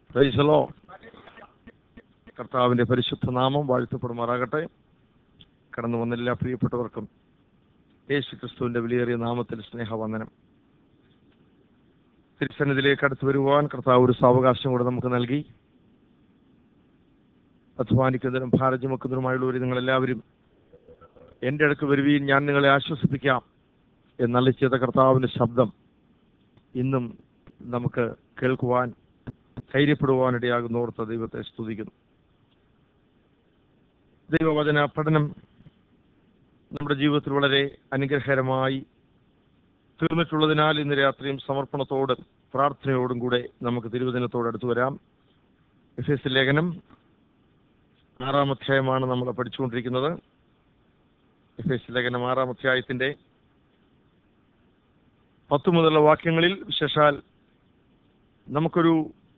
Praise the Lord. കർത്താവിന്റെ പരിശുദ്ധ നാമം വാഴ്ത്തപ്പെടുമാറാകട്ടെ കടന്നു വന്ന എല്ലാ പ്രിയപ്പെട്ടവർക്കും യേശു ക്രിസ്തുവിന്റെ വിലയേറിയ നാമത്തിൽ സ്നേഹവന്ദനം തിരുസന്നിധിയിലേക്ക് അടുത്ത് വരുവാൻ കർത്താവ് ഒരു സാവകാശം കൂടെ നമുക്ക് നൽകി അധ്വാനിക്കുന്നതിനും ഭാരം ചുമക്കുന്നതിനുമായുള്ളവർ നിങ്ങളെല്ലാവരും എൻ്റെ അടുക്ക് വരുവീൻ ഞാൻ നിങ്ങളെ ആശ്വസിപ്പിക്കാം എന്നല്ല ചെയ്ത കർത്താവിൻ്റെ ശബ്ദം ഇന്നും നമുക്ക് കേൾക്കുവാൻ ധൈര്യപ്പെടുവാനിടയാകുന്നോർത്ത ദൈവത്തെ സ്തുതിക്കുന്നു ദൈവവചന പഠനം നമ്മുടെ ജീവിതത്തിൽ വളരെ അനുഗ്രഹകരമായി തീർന്നിട്ടുള്ളതിനാൽ ഇന്ന് രാത്രിയും സമർപ്പണത്തോടും പ്രാർത്ഥനയോടും കൂടെ നമുക്ക് തിരുവചനത്തോട് അടുത്ത് വരാം എഫ് എസ് ലേഖനം ആറാം അധ്യായമാണ് നമ്മൾ പഠിച്ചുകൊണ്ടിരിക്കുന്നത് എഫ് എസ് ലേഖനം ആറാം അധ്യായത്തിന്റെ പത്ത് മുതലുള്ള വാക്യങ്ങളിൽ വിശേഷാൽ നമുക്കൊരു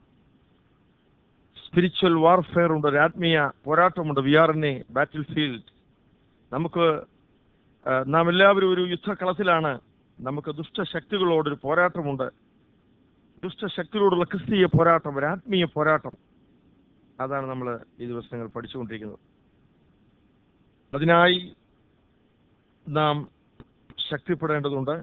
സ്പിരിച്വൽ വാർഫെയർ ഉണ്ട് ഒരു ആത്മീയ പോരാട്ടമുണ്ട് we are in a battle field നമുക്ക് ആ, നാം എല്ലാവരും ഒരു യുദ്ധക്കളത്തിലാണ് നമുക്ക് ദുഷ്ടശക്തികളോടൊരു പോരാട്ടമുണ്ട് ദുഷ്ടശക്തികളോടുള്ള ക്രിസ്തീയ പോരാട്ടം ഒരു ആത്മീയ പോരാട്ടം അതാണ് നമ്മൾ ഈ ദിവസങ്ങൾ പഠിച്ചുകൊണ്ടിരിക്കുന്നത് അതിനായി നാം ശക്തിപ്പെടേണ്ടതുണ്ട്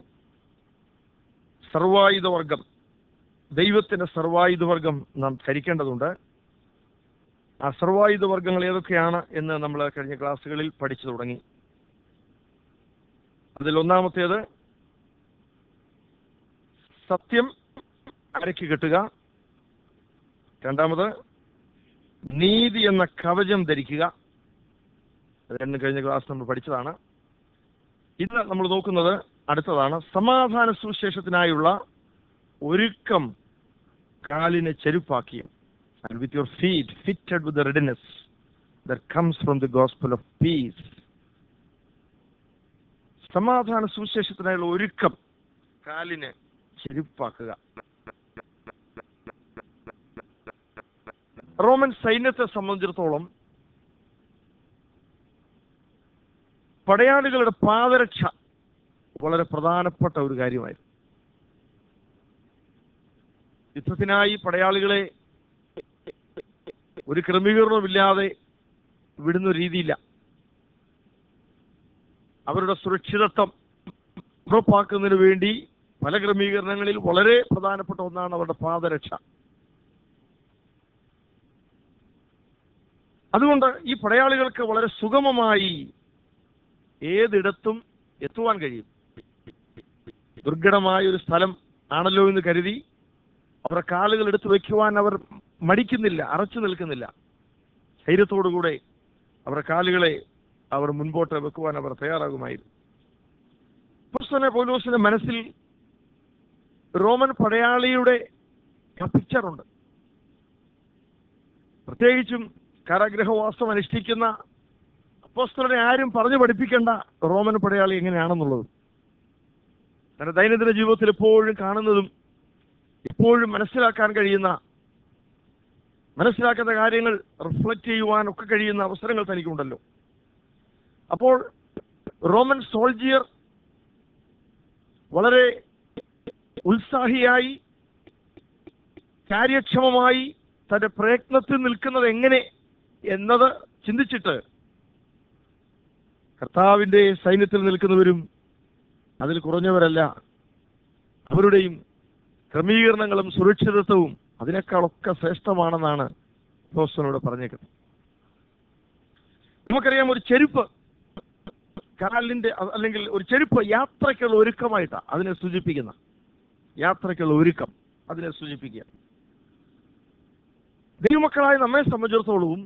സർവായുധവർഗം ദൈവത്തിന്റെ സർവായുധവർഗം നാം ധരിക്കേണ്ടതുണ്ട് ആ സർവായുധവർഗങ്ങൾ ഏതൊക്കെയാണ് എന്ന് നമ്മൾ കഴിഞ്ഞ ക്ലാസ്സുകളിൽ പഠിച്ചു തുടങ്ങി അതിൽ ഒന്നാമത്തേത് സത്യം അരയ്ക്ക് കെട്ടുക രണ്ടാമത് നീതി എന്ന കവചം ധരിക്കുക അത് രണ്ടും കഴിഞ്ഞ ക്ലാസ് നമ്മൾ പഠിച്ചതാണ് ഇന്ന് നമ്മൾ നോക്കുന്നത് അടുത്തതാണ് സമാധാന സുവിശേഷത്തിനായുള്ള ഒരുക്കം കാലിനെ ചെരുപ്പാക്കിയും and with your feet fitted with the readiness that comes from the gospel of peace. സമാധാന സുവിശേഷത്തിനായുള്ള ഒരുക്കം കാലിന് ചെരുപ്പാക്കുക റോമൻ സൈന്യത്തെ സംബന്ധിച്ചിടത്തോളം പടയാളികളുടെ പാദരക്ഷ വളരെ പ്രധാനപ്പെട്ട ഒരു കാര്യമായിരുന്നു യുദ്ധത്തിനായി പടയാളികളെ ഒരു ക്രമീകരണവുമില്ലാതെ വിടുന്ന ഒരു രീതിയില്ല അവരുടെ സുരക്ഷിതത്വം ഉറപ്പാക്കുന്നതിന് വേണ്ടി പല ക്രമീകരണങ്ങളിൽ വളരെ പ്രധാനപ്പെട്ട ഒന്നാണ് അവരുടെ പാദരക്ഷ അതുകൊണ്ട് ഈ പടയാളികൾക്ക് വളരെ സുഗമമായി ഏതിടത്തും എത്തുവാൻ കഴിയും ദുർഘടമായ ഒരു സ്ഥലം ആണല്ലോ എന്ന് കരുതി അവരുടെ കാലുകൾ എടുത്തു വെക്കുവാൻ അവർ മടിക്കുന്നില്ല അറച്ചു നിൽക്കുന്നില്ല ധൈര്യത്തോടുകൂടെ അവരുടെ കാലുകളെ അവർ മുൻപോട്ട് വെക്കുവാൻ അവർ തയ്യാറാകുമായിരുന്നു പുസ്തന പൗലോസിന്റെ മനസ്സിൽ റോമൻ പടയാളിയുടെ പിക്ചറുണ്ട് പ്രത്യേകിച്ചും കാരാഗ്രഹവാസം അനുഷ്ഠിക്കുന്ന അപ്പോസ്തലനെ ആരും പറഞ്ഞു പഠിപ്പിക്കേണ്ട റോമൻ പടയാളി എങ്ങനെയാണെന്നുള്ളത് തന്റെ ദൈനംദിന ജീവിതത്തിൽ എപ്പോഴും കാണുന്നതും എപ്പോഴും മനസ്സിലാക്കാൻ കഴിയുന്ന മനസ്സിലാക്കുന്ന കാര്യങ്ങൾ റിഫ്ലക്റ്റ് ചെയ്യുവാൻ ഒക്കെ കഴിയുന്ന അവസരങ്ങൾ തനിക്കുണ്ടല്ലോ അപ്പോൾ റോമൻ സോൾജിയർ വളരെ ഉത്സാഹിയായി കാര്യക്ഷമമായി തന്റെ പ്രയത്നത്തിൽ നിൽക്കുന്നത് എങ്ങനെ എന്നത് ചിന്തിച്ചിട്ട് കർത്താവിന്റെ സൈന്യത്തിൽ നിൽക്കുന്നവരും അതിൽ കുറഞ്ഞവരല്ല അവരുടെയും ക്രമീകരണങ്ങളും സുരക്ഷിതത്വവും അതിനേക്കാളൊക്കെ ശ്രേഷ്ഠമാണെന്നാണ് പോസ്റ്റനോട് പറഞ്ഞേക്കുന്നത് നമുക്കറിയാം ഒരു ചെരുപ്പ് കാലിന്റെ അ- അല്ലെങ്കിൽ ഒരു ചെരുപ്പ് യാത്രയ്ക്കുള്ള ഒരുക്കമായിട്ടാണ് അതിനെ സൂചിപ്പിക്കുന്ന യാത്രയ്ക്കുള്ള ഒരുക്കം അതിനെ സൂചിപ്പിക്കുക ദൈവമക്കളായ നമ്മെ സംബന്ധിച്ചിടത്തോളവും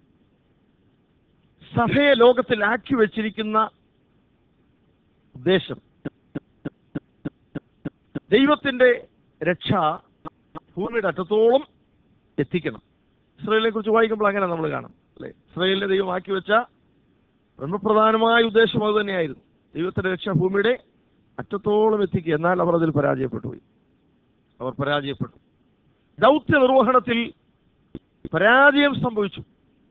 സഭയെ ലോകത്തിൽ ആക്കി വെച്ചിരിക്കുന്ന ഉദ്ദേശം ദൈവത്തിന്റെ രക്ഷ ഭൂമിയുടെ അറ്റത്തോളം എത്തിക്കണം ഇസ്രയേലിനെ കുറിച്ച് വായിക്കുമ്പോൾ അങ്ങനെ നമ്മൾ കാണും അല്ലെ ഇസ്രയേലിനെ ദൈവം ആക്കി വെച്ച പ്രധാനമായ ഉദ്ദേശം അത് തന്നെയായിരുന്നു ദൈവത്തിന്റെ രക്ഷ ഭൂമിയുടെ അറ്റത്തോളം എത്തിക്കുക എന്നാൽ അവർ അതിൽ പരാജയപ്പെട്ടു പോയി അവർ പരാജയപ്പെട്ടു ദൗത്യ നിർവഹണത്തിൽ പരാജയം സംഭവിച്ചു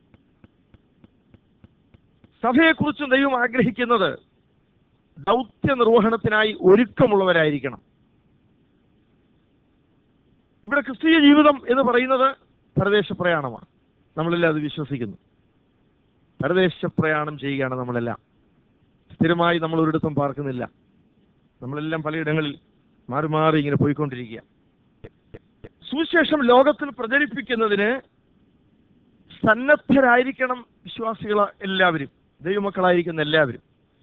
സഭയെക്കുറിച്ചും ദൈവം ആഗ്രഹിക്കുന്നത് ദൗത്യ നിർവഹണത്തിനായി ഒരുക്കമുള്ളവരായിരിക്കണം ഇവിടെ ക്രിസ്തീയ ജീവിതം എന്ന് പറയുന്നത് പരദേശ പ്രയാണമാണ് നമ്മളെല്ലാം അത് വിശ്വസിക്കുന്നു പരദേശ പ്രയാണം ചെയ്യുകയാണ് നമ്മളെല്ലാം സ്ഥിരമായി നമ്മൾ ഒരിടത്തും പാർക്കുന്നില്ല നമ്മളെല്ലാം പലയിടങ്ങളിൽ മാറി മാറി ഇങ്ങനെ പോയിക്കൊണ്ടിരിക്കുക സുവിശേഷം ലോകത്തിൽ പ്രചരിപ്പിക്കുന്നതിന് സന്നദ്ധരായിരിക്കണം വിശ്വാസികൾ എല്ലാവരും ദൈവമക്കളായിരിക്കുന്ന എല്ലാവരും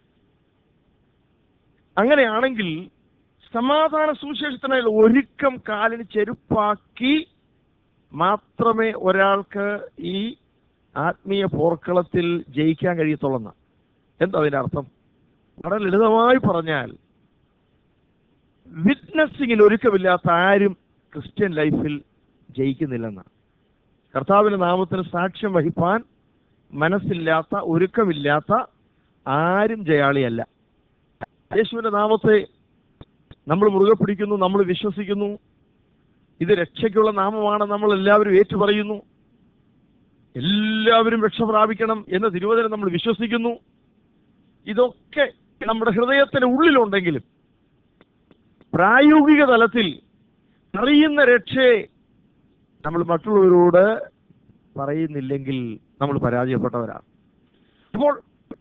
അങ്ങനെയാണെങ്കിൽ സമാധാന സുവിശേഷത്തിനായി ഒരുക്കം കാലിന് ചെരുപ്പാക്കി മാത്രമേ ഒരാൾക്ക് ഈ ആത്മീയ പോർക്കളത്തിൽ ജയിക്കാൻ കഴിയത്തുള്ളെന്ന് എന്താ അതിന്റെ അർത്ഥം വളരെ ലളിതമായി പറഞ്ഞാൽ വിറ്റ്നസിങ്ങിന് ഒരുക്കമില്ലാത്ത ആരും ക്രിസ്ത്യൻ ലൈഫിൽ ജയിക്കുന്നില്ലെന്ന് കർത്താവിന്റെ നാമത്തിന് സാക്ഷ്യം വഹിപ്പാൻ മനസ്സില്ലാത്ത ഒരുക്കമില്ലാത്ത ആരും ജയാളിയല്ല യേശുവിന്റെ നാമത്തെ നമ്മൾ മുറുകെ പിടിക്കുന്നു നമ്മൾ വിശ്വസിക്കുന്നു ഇത് രക്ഷയ്ക്കുള്ള നാമമാണ് നമ്മൾ എല്ലാവരും ഏറ്റുപറയുന്നു എല്ലാവരും രക്ഷ പ്രാപിക്കണം എന്ന തിരുവചനം നമ്മൾ വിശ്വസിക്കുന്നു ഇതൊക്കെ നമ്മുടെ ഹൃദയത്തിന് ഉള്ളിലുണ്ടെങ്കിലും പ്രായോഗിക തലത്തിൽ അറിയുന്ന രക്ഷയെ നമ്മൾ മറ്റുള്ളവരോട് പറയുന്നില്ലെങ്കിൽ നമ്മൾ പരാജയപ്പെട്ടവരാണ് അപ്പോൾ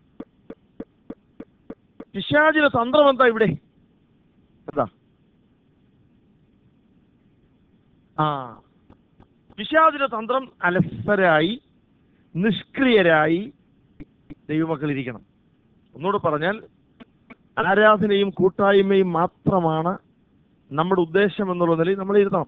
പിശാചിന്റെ തന്ത്രം എന്താ ഇവിടെ എന്താ ആ പിശാചിന്റെ തന്ത്രം അലസരായി നിഷ്ക്രിയരായി ദൈവമക്കൾ ഇരിക്കണം ഒന്നുകൂടെ പറഞ്ഞാൽ ആരാധനയും കൂട്ടായ്മയും മാത്രമാണ് നമ്മുടെ ഉദ്ദേശം എന്നുള്ള നിലയിൽ നമ്മൾ ഇരുത്തണം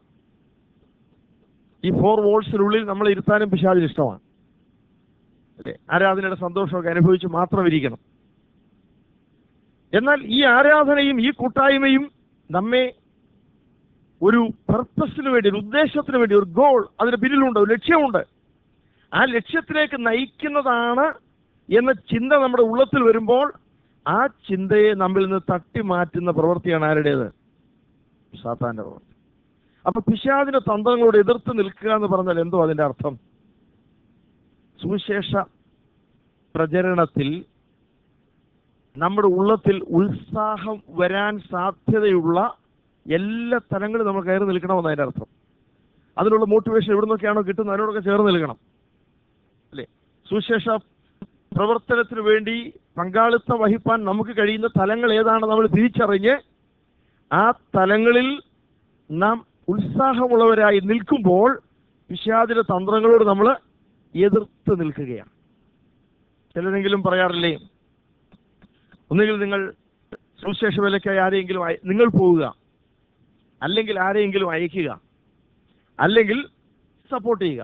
ഈ ഫോർ വോൾസിനുള്ളിൽ നമ്മൾ ഇരുത്താനും പിശാചിന് ഇഷ്ടമാണ് അല്ലേ ആരാധനയുടെ സന്തോഷമൊക്കെ അനുഭവിച്ച് മാത്രം ഇരിക്കണം എന്നാൽ ഈ ആരാധനയും ഈ കൂട്ടായ്മയും നമ്മെ ഒരു പർപ്പസിന് വേണ്ടി ഒരു ഉദ്ദേശത്തിന് വേണ്ടി ഒരു ഗോൾ അതിന് പിന്നിലുണ്ട് ഒരു ലക്ഷ്യമുണ്ട് ആ ലക്ഷ്യത്തിലേക്ക് നയിക്കുന്നതാണ് എന്ന ചിന്ത നമ്മുടെ ഉള്ളത്തിൽ വരുമ്പോൾ ആ ചിന്തയെ നമ്മിൽ നിന്ന് തട്ടി മാറ്റുന്ന പ്രവൃത്തിയാണ് ആരുടേത് സാത്താന്റെ പ്രവൃത്തി അപ്പൊ പിശാദിന്റെ തന്ത്രങ്ങളോട് എതിർത്ത് നിൽക്കുക എന്ന് പറഞ്ഞാൽ എന്തോ അതിന്റെ അർത്ഥം സുവിശേഷ പ്രചരണത്തിൽ നമ്മുടെ ഉള്ളത്തിൽ ഉത്സാഹം വരാൻ സാധ്യതയുള്ള എല്ലാ തലങ്ങളും നമ്മൾ കയറി നിൽക്കണമെന്ന് അതിന്റെ അർത്ഥം അതിനുള്ള മോട്ടിവേഷൻ എവിടെ നിന്നൊക്കെയാണോ കിട്ടുന്നത് അതിനോടൊക്കെ ചേർന്ന് നിൽക്കണം അല്ലേ സുവിശേഷ പ്രവർത്തനത്തിന് വേണ്ടി പങ്കാളിത്തം വഹിപ്പാൻ നമുക്ക് കഴിയുന്ന തലങ്ങൾ ഏതാണ് നമ്മൾ തിരിച്ചറിഞ്ഞ് ആ തലങ്ങളിൽ നാം ഉത്സാഹമുള്ളവരായി നിൽക്കുമ്പോൾ പിശാചിന്റെ തന്ത്രങ്ങളോട് നമ്മൾ എതിർത്ത് നിൽക്കുകയാണ് ചിലരെങ്കിലും പറയാറില്ലേ ഒന്നുകിൽ നിങ്ങൾ സുവിശേഷ വിലക്കായി ആരെയെങ്കിലും അയ- നിങ്ങൾ പോവുക അല്ലെങ്കിൽ ആരെയെങ്കിലും അയക്കുക അല്ലെങ്കിൽ സപ്പോർട്ട് ചെയ്യുക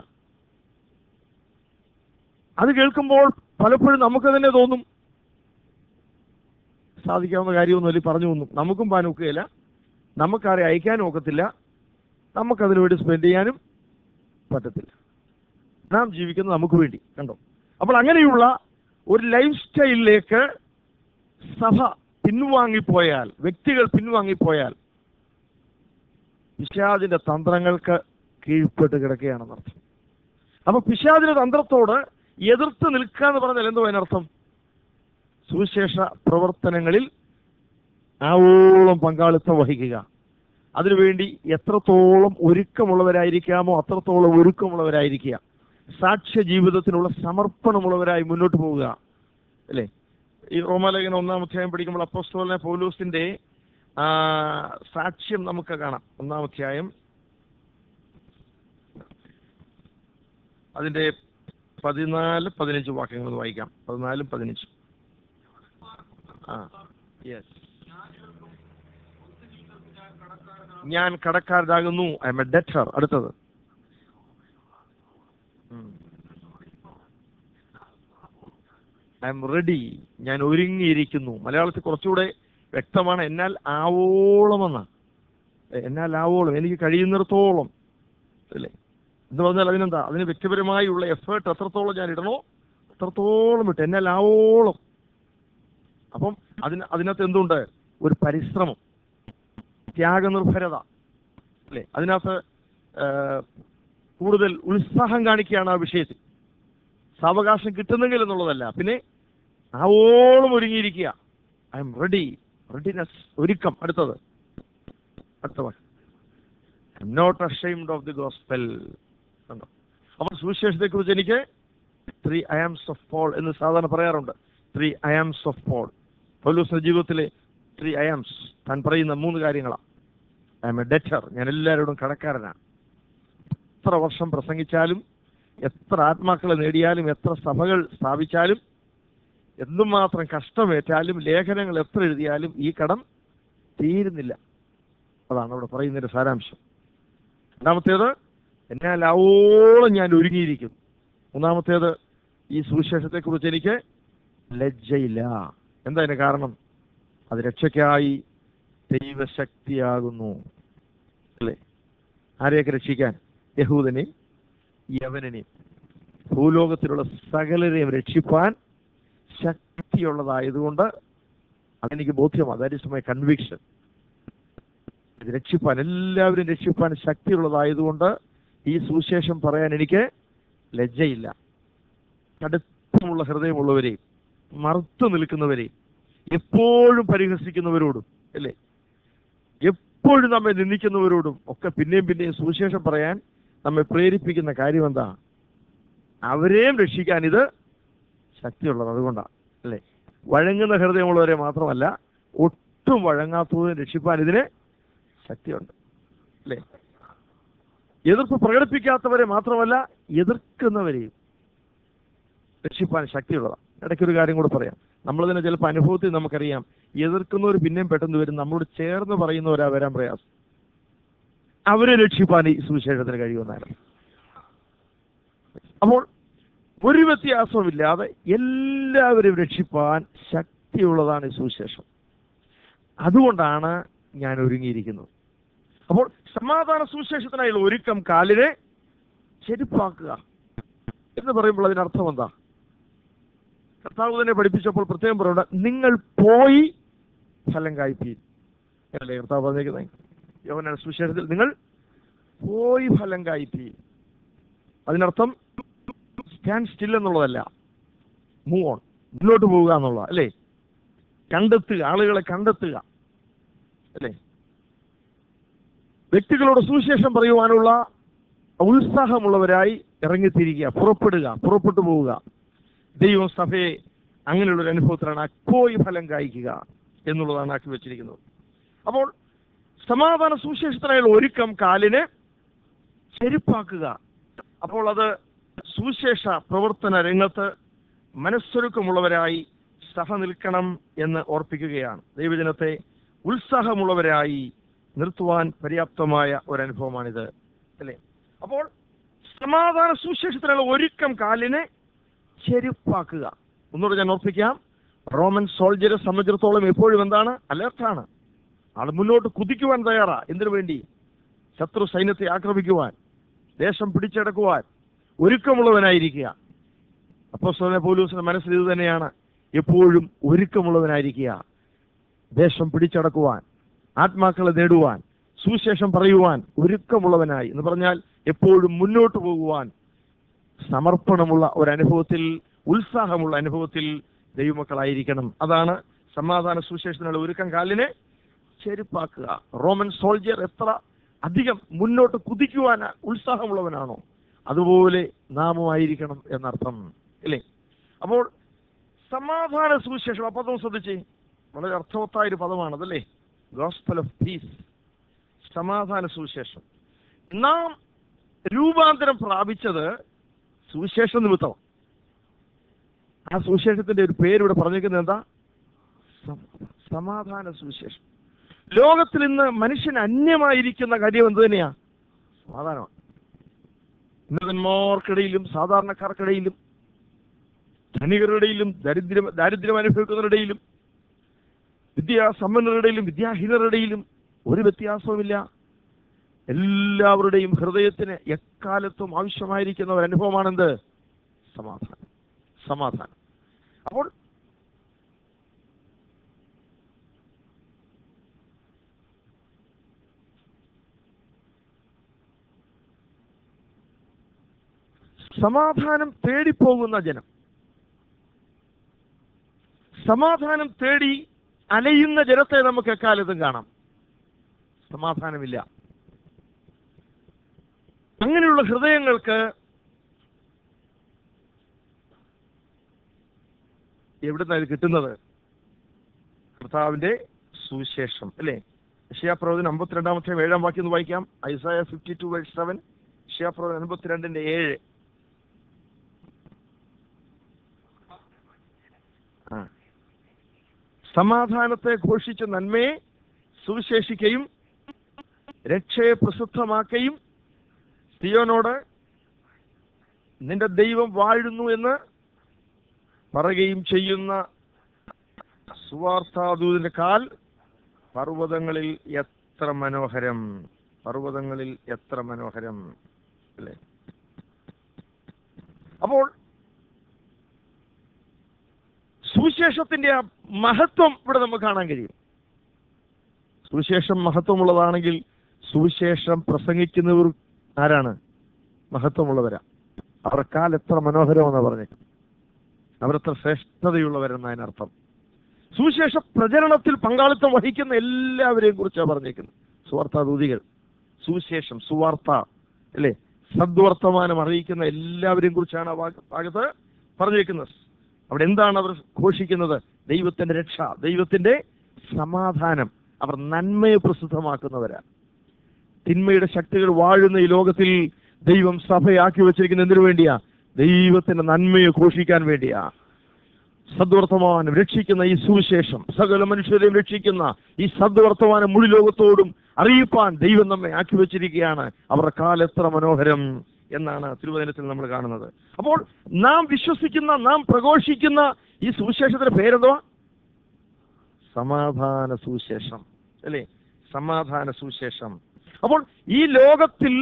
അത് കേൾക്കുമ്പോൾ പലപ്പോഴും നമുക്ക് തന്നെ തോന്നും സാധിക്കാവുന്ന കാര്യമൊന്നുമല്ല ഈ പറഞ്ഞു തോന്നും നമുക്കും പാനൊക്കുകയില്ല നമുക്കാരെ അയക്കാനും ഒക്കത്തില്ല നമുക്കതിനു വേണ്ടി സ്പെൻഡ് ചെയ്യാനും പറ്റത്തില്ല നാം ജീവിക്കുന്നത് നമുക്ക് വേണ്ടി കണ്ടോ അപ്പോൾ അങ്ങനെയുള്ള ഒരു ലൈഫ് സ്റ്റൈലിലേക്ക് സഭ പിൻവാങ്ങിപ്പോയാൽ വ്യക്തികൾ പിൻവാങ്ങിപ്പോയാൽ പിശാദിന്റെ തന്ത്രങ്ങൾക്ക് കീഴ്പ്പെട്ട് കിടക്കുകയാണെന്നർത്ഥം അപ്പൊ പിശാദിന്റെ തന്ത്രത്തോട് എതിർത്ത് നിൽക്കുക എന്ന് പറഞ്ഞാൽ എന്തോ അതിനർത്ഥം സുവിശേഷ പ്രവർത്തനങ്ങളിൽ ആവോളം പങ്കാളിത്തം വഹിക്കുക അതിനുവേണ്ടി എത്രത്തോളം ഒരുക്കമുള്ളവരായിരിക്കാമോ അത്രത്തോളം ഒരുക്കമുള്ളവരായിരിക്കുക സാക്ഷ്യ ജീവിതത്തിനുള്ള സമർപ്പണമുള്ളവരായി മുന്നോട്ട് പോവുക അല്ലേ ഈ റോമാലേഖനം ഒന്നാം അധ്യായം പഠിക്കുമ്പോൾ അപ്പോസ്തോലിനെ പൗലൂസിന്റെ ആ, സാക്ഷ്യം നമുക്ക് കാണാം ഒന്നാം അധ്യായം അതിന്റെ പതിനാല് പതിനഞ്ച് വാക്യങ്ങൾ ഒന്ന് വായിക്കാം പതിനാലും പതിനഞ്ചും ആ യെസ് ഞാൻ കടക്കാരനാകുന്നു ഐ എം എ ഡെറ്റർ അടുത്തത് ഐ എം റെഡി ഞാൻ ഒരുങ്ങിയിരിക്കുന്നു മലയാളത്തിൽ കുറച്ചുകൂടെ വ്യക്തമാണ് എന്നാൽ ആവോളമെന്ന് എന്നാൽ ആവോളം എനിക്ക് കഴിയുന്നിടത്തോളം അല്ലേ എന്ന് പറഞ്ഞാൽ അതിനെന്താ അതിന് വ്യക്തിപരമായുള്ള എഫേർട്ട് എത്രത്തോളം ഞാൻ ഇടണോ അത്രത്തോളം ഇട്ട് എന്നാൽ ആവോളം അപ്പം അതിന് അതിനകത്ത് എന്തുണ്ട് ഒരു പരിശ്രമം ത്യാഗനിർഭരത അല്ലേ അതിനകത്ത് ആ, കൂടുതൽ ഉത്സാഹം കാണിക്കുകയാണ് ആ വിഷയത്തിൽ സാവകാശം കിട്ടുന്നെങ്കിൽ എന്നുള്ളതല്ല പിന്നെ ആവോളം ഒരുങ്ങിയിരിക്കുക ഐ എം റെഡി റെഡിനെസ് ഒരുക്കം അടുത്തത് അടുത്ത വാക്ക് not ashamed of the gospel കണ്ടോ അപ്പോൾ സുവിശേഷത്തെക്കുറിച്ച് എനിക്ക് ത്രീ അയാംസ് ഓഫ് പോൾ എന്ന് സാധാരണ പറയാറുണ്ട് ത്രീ അയാംസ് ഓഫ് പോൾ പൗലൂസിന്റെ ജീവിതത്തിലെ ത്രീ അയാംസ് താൻ പറയുന്ന മൂന്ന് കാര്യങ്ങളാണ് ഐ എം എ ഡെറ്റർ ഞാൻ എല്ലാവരോടും കടക്കാരനാണ് എത്ര വർഷം പ്രസംഗിച്ചാലും എത്ര ആത്മാക്കളെ നേടിയാലും എത്ര സഭകൾ സ്ഥാപിച്ചാലും എന്തുമാത്രം കഷ്ടമേറ്റാലും ലേഖനങ്ങൾ എത്ര എഴുതിയാലും ഈ കടം തീരുന്നില്ല അതാണ് അവിടെ പറയുന്നതിന്റെ സാരാംശം രണ്ടാമത്തേത് എന്നാൽ ആവോളം ഞാൻ ഒരുങ്ങിയിരിക്കുന്നു മൂന്നാമത്തേത് ഈ സുവിശേഷത്തെക്കുറിച്ച് എനിക്ക് ലജ്ജയില്ല എന്താ അതിന് കാരണം അത് രക്ഷയ്ക്കായി ദൈവശക്തിയാകുന്നു അല്ലേ ആരെയൊക്കെ രക്ഷിക്കാൻ യഹൂദനെയും യവനെയും ഭൂലോകത്തിലുള്ള സകലരെയും രക്ഷിപ്പാൻ ശക്തിയുള്ളതായതുകൊണ്ട് അതെനിക്ക് ബോധ്യമാണ് ദാറ്റ് ഇസ് മൈ കൺവിക്ഷൻ ഇത് രക്ഷിപ്പാൻ എല്ലാവരും രക്ഷിപ്പാൻ ശക്തിയുള്ളതായതുകൊണ്ട് ഈ സുവിശേഷം പറയാൻ എനിക്ക് ലജ്ജയില്ല കടുപ്പമുള്ള ഹൃദയമുള്ളവരെയും മറുത്തു നിൽക്കുന്നവരെയും എപ്പോഴും പരിഹസിക്കുന്നവരോടും അല്ലേ എപ്പോഴും നമ്മെ നിന്ദിക്കുന്നവരോടും ഒക്കെ പിന്നെയും പിന്നെയും സുവിശേഷം പറയാൻ നമ്മെ പ്രേരിപ്പിക്കുന്ന കാര്യം എന്താ അവരെയും രക്ഷിക്കാൻ ഇത് ശക്തിയുള്ളത് അതുകൊണ്ടാണ് അല്ലേ വഴങ്ങുന്ന ഹൃദയമുള്ളവരെ മാത്രമല്ല ഒട്ടും വഴങ്ങാത്തവരെ രക്ഷിപ്പാൻ ഇതിന് ശക്തിയുണ്ട് അല്ലേ എതിർപ്പ് പ്രകടിപ്പിക്കാത്തവരെ മാത്രമല്ല എതിർക്കുന്നവരെയും രക്ഷിപ്പാൻ ശക്തിയുള്ളതാണ് ഇടയ്ക്കൊരു കാര്യം കൂടെ പറയാം നമ്മൾ തന്നെ ചിലപ്പോൾ അനുഭവത്തിൽ നമുക്കറിയാം എതിർക്കുന്നവർ പിന്നെയും പെട്ടെന്ന് വരും നമ്മളോട് ചേർന്ന് പറയുന്നവരാ വരാൻ പ്രയാസം അവരെ രക്ഷിപ്പാൻ ഈ സുവിശേഷത്തിന് കഴിയുമെന്നാണ് അപ്പോൾ ഒരു വ്യത്യാസവുമില്ലാതെ എല്ലാവരും രക്ഷിപ്പാൻ ശക്തിയുള്ളതാണ് ഈ സുവിശേഷം അതുകൊണ്ടാണ് ഞാൻ ഒരുങ്ങിയിരിക്കുന്നത് അപ്പോൾ സമാധാന സുവിശേഷത്തിനായുള്ള ഒരുക്കം കാലിനെ ചെരുപ്പാക്കുക എന്ന് പറയുമ്പോൾ അതിനർത്ഥം എന്താ കർത്താവ് തന്നെ പഠിപ്പിച്ചപ്പോൾ പ്രത്യേകം പറയുന്നത് നിങ്ങൾ പോയി ഫലം കായ്പീൻ അല്ലേ കർത്താവ് പറഞ്ഞേക്കുന്നത് യോഹന സുവിശേഷത്തിൽ നിങ്ങൾ പോയി ഫലം കായ്പീൻ അതിനർത്ഥം സ്റ്റാൻഡ് സ്റ്റിൽ എന്നുള്ളതല്ല മൂവ് ഓൺ മുന്നോട്ട് പോവുക എന്നുള്ളത് അല്ലേ കണ്ടെത്തുക ആളുകളെ കണ്ടെത്തുക അല്ലേ വ്യക്തികളോട് സുവിശേഷം പറയുവാനുള്ള ഉത്സാഹമുള്ളവരായി ഇറങ്ങിത്തിരിക്കുക പുറപ്പെടുക പുറപ്പെട്ടു പോവുക ദൈവം സഭയെ അങ്ങനെയുള്ള ഒരു അനുഭവത്തിലാണ് അക്കോയി ഫലം കായ്ക്കുക എന്നുള്ളതാണ് ആക്കി വെച്ചിരിക്കുന്നത് അപ്പോൾ സമാധാന സുവിശേഷത്തിനായുള്ള ഒരുക്കം കാലിന് ചെരുപ്പാക്കുക അപ്പോൾ അത് സുവിശേഷ പ്രവർത്തന രംഗത്ത് മനസ്സൊരുക്കമുള്ളവരായി സഭ നിൽക്കണം എന്ന് ഓർപ്പിക്കുകയാണ് ദൈവജനത്തെ ഉത്സാഹമുള്ളവരായി നിർത്തുവാൻ പര്യാപ്തമായ ഒരനുഭവമാണിത് അല്ലേ അപ്പോൾ സമാധാന സുവിശേഷത്തിനുള്ള ഒരുക്കം കാലിനെ ചെരുപ്പാക്കുക ഒന്നുകൂടെ ഞാൻ ഓർപ്പിക്കാം റോമൻ സോൾജറെ സംബന്ധിച്ചിടത്തോളം എപ്പോഴും എന്താണ് അലേർട്ടാണ് ആൾ മുന്നോട്ട് കുതിക്കുവാൻ തയ്യാറാ എന്തിനു വേണ്ടി ശത്രു സൈന്യത്തെ ആക്രമിക്കുവാൻ ദേശം പിടിച്ചെടുക്കുവാൻ ഒരുക്കമുള്ളവനായിരിക്കുക അപ്പോസ്തലനെ പോലൂസിന്റെ മനസ്സിൽ ഇത് തന്നെയാണ് എപ്പോഴും ഒരുക്കമുള്ളവനായിരിക്കുക ദേശം പിടിച്ചടക്കുവാൻ ആത്മാക്കളെ നേടുവാൻ സുവിശേഷം പറയുവാൻ ഒരുക്കമുള്ളവനായി എന്ന് പറഞ്ഞാൽ എപ്പോഴും മുന്നോട്ട് പോകുവാൻ സമർപ്പണമുള്ള ഒരനുഭവത്തിൽ ഉത്സാഹമുള്ള അനുഭവത്തിൽ ദൈവമക്കളായിരിക്കണം അതാണ് സമാധാന സുവിശേഷത്തിനുള്ള ഒരുക്കം കാലിനെ ചെരുപ്പാക്കുക റോമൻ സോൾജിയർ എത്ര അധികം മുന്നോട്ട് കുതിക്കുവാൻ ഉത്സാഹമുള്ളവനാണോ അതുപോലെ നാമുമായിരിക്കണം എന്നർത്ഥം ഇല്ലേ അപ്പോൾ സമാധാന സുവിശേഷം ആ പദം ശ്രദ്ധിച്ചേ വളരെ അർത്ഥവത്തായ ഒരു പദമാണ് അതല്ലേ ഗോസ്പൽ ഓഫ് പീസ് സമാധാന സുവിശേഷം നാം രൂപാന്തരം പ്രാപിച്ചത് സുവിശേഷ നിമിത്തം ആ സുവിശേഷത്തിന്റെ ഒരു പേര് ഇവിടെ പറഞ്ഞിരിക്കുന്നത് എന്താ സമ- സമാധാന സുവിശേഷം ലോകത്തിൽ ഇന്ന് മനുഷ്യൻ അന്യമായിരിക്കുന്ന കാര്യം എന്ത് തന്നെയാ സമാധാനമാണ് ഉന്നതന്മാർക്കിടയിലും സാധാരണക്കാർക്കിടയിലും ധനികരുടെയിലും ദരിദ്രം ദാരിദ്ര്യം അനുഭവിക്കുന്നവരുടെയിലും വിദ്യാസമ്പന്നരുടെയിലും വിദ്യാഹീനരുടെയിലും ഒരു വ്യത്യാസവുമില്ല എല്ലാവരുടെയും ഹൃദയത്തിന് എക്കാലത്തും ആവശ്യമായിരിക്കുന്ന ഒരു അനുഭവമാണെന്ത് സമാധാനം സമാധാനം അപ്പോൾ സമാധാനം തേടിപ്പോകുന്ന ജനം സമാധാനം തേടി അലയുന്ന ജനത്തെ നമുക്ക് എക്കാലത്തും കാണാം സമാധാനമില്ല അങ്ങനെയുള്ള ഹൃദയങ്ങൾക്ക് എവിടുന്ന ഇത് കിട്ടുന്നത് കർത്താവിന്റെ സുവിശേഷം അല്ലേ യശയാപ്രവചനം അമ്പത്തിരണ്ടാമത്തെ ഏഴാം വാക്യം ഒന്ന് വായിക്കാം Isaiah fifty two verse seven യശയാപ്രവചനം അൻപത്തിരണ്ടിന്റെ ഏഴ് ആ. സമാധാനത്തെ ഘോഷിച്ച നന്മയെ സുവിശേഷിക്കുകയും രക്ഷയെ പ്രസിദ്ധമാക്കുകയും സിയോനോട് നിന്റെ ദൈവം വാഴുന്നു എന്ന് പറയുകയും ചെയ്യുന്ന സുവാർത്താദൂതിന്റെ കാൽ പർവ്വതങ്ങളിൽ എത്ര മനോഹരം പർവ്വതങ്ങളിൽ എത്ര മനോഹരം അല്ലേ അപ്പോൾ സുവിശേഷത്തിന്റെ ആ മഹത്വം ഇവിടെ നമുക്ക് കാണാൻ കഴിയും സുവിശേഷം മഹത്വമുള്ളതാണെങ്കിൽ സുവിശേഷം പ്രസംഗിക്കുന്നവർ ആരാണ് മഹത്വമുള്ളവരാ അവർ കാൽ എത്ര മനോഹരമെന്നാ പറഞ്ഞത് അവരെത്ര ശ്രേഷ്ഠതയുള്ളവരെന്ന അതിനർത്ഥം സുവിശേഷ പ്രചരണത്തിൽ പങ്കാളിത്തം വഹിക്കുന്ന എല്ലാവരെയും കുറിച്ചാണ് പറഞ്ഞേക്കുന്നത് സുവാർത്താദൂതികൾ സുവിശേഷം സുവാർത്ത അല്ലേ സദ്വർത്തമാനം അറിയിക്കുന്ന എല്ലാവരെയും കുറിച്ചാണ് ആ ഭാഗ- ഭാഗത്ത് പറഞ്ഞേക്കുന്നത് അവിടെ എന്താണ് അവർ ഘോഷിക്കുന്നത് ദൈവത്തിന്റെ രക്ഷ ദൈവത്തിന്റെ സമാധാനം അവർ നന്മയെ പ്രസിദ്ധമാക്കുന്നവരാ തിന്മയുടെ ശക്തികൾ വാഴുന്ന ഈ ലോകത്തിൽ ദൈവം സഭയാക്കി വെച്ചിരിക്കുന്ന എന്തിനു വേണ്ടിയാ ദൈവത്തിന്റെ നന്മയെ ഘോഷിക്കാൻ വേണ്ടിയാ സദ്വർത്തമാനം രക്ഷിക്കുന്ന ഈ സുവിശേഷം സകല മനുഷ്യരെയും രക്ഷിക്കുന്ന ഈ സദ്വർത്തമാനം മുഴു ലോകത്തോടും അറിയിപ്പാൻ ദൈവം നമ്മെ ആക്കി വെച്ചിരിക്കുകയാണ് അവരുടെ കാലം എത്ര മനോഹരം എന്നാണ് തിരുവചനത്തിൽ നമ്മൾ കാണുന്നത് അപ്പോൾ നാം വിശ്വസിക്കുന്ന നാം പ്രഘോഷിക്കുന്ന ഈ സുവിശേഷത്തിന്റെ പേരെന്തുവാ സമാധാന സുവിശേഷം അല്ലേ സമാധാന സുവിശേഷം അപ്പോൾ ഈ ലോകത്തിൽ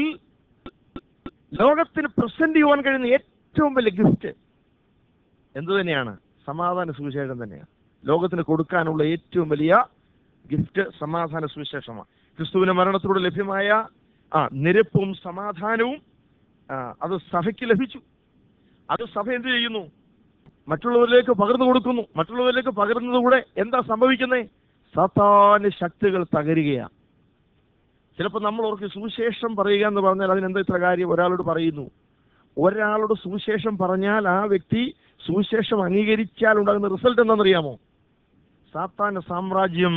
ലോകത്തിന് പ്രസന്റ് ചെയ്യുവാൻ കഴിയുന്ന ഏറ്റവും വലിയ ഗിഫ്റ്റ് എന്തു തന്നെയാണ് സമാധാന സുവിശേഷം തന്നെയാണ് ലോകത്തിന് കൊടുക്കാനുള്ള ഏറ്റവും വലിയ ഗിഫ്റ്റ് സമാധാന സുവിശേഷമാണ് ക്രിസ്തുവിന്റെ മരണത്തിലൂടെ ലഭ്യമായ ആ നിരപ്പും സമാധാനവും ആ, അത് സഭയ്ക്ക് ലഭിച്ചു അത് സഭ എന്ത് ചെയ്യുന്നു മറ്റുള്ളവരിലേക്ക് പകർന്നു കൊടുക്കുന്നു മറ്റുള്ളവരിലേക്ക് പകരുന്നതുകൂടെ എന്താ സംഭവിക്കുന്നത് സത്താന് ശക്തികൾ തകരുകയാണ് ചിലപ്പോൾ നമ്മൾ ഓർക്ക് സുവിശേഷം പറയുക എന്ന് പറഞ്ഞാൽ അതിനെന്താ ഇത്ര കാര്യം ഒരാളോട് പറയുന്നു ഒരാളോട് സുവിശേഷം പറഞ്ഞാൽ ആ വ്യക്തി സുവിശേഷം അംഗീകരിച്ചാൽ ഉണ്ടാകുന്ന റിസൾട്ട് എന്താണെന്നറിയാമോ സാത്താന്റെ സാമ്രാജ്യം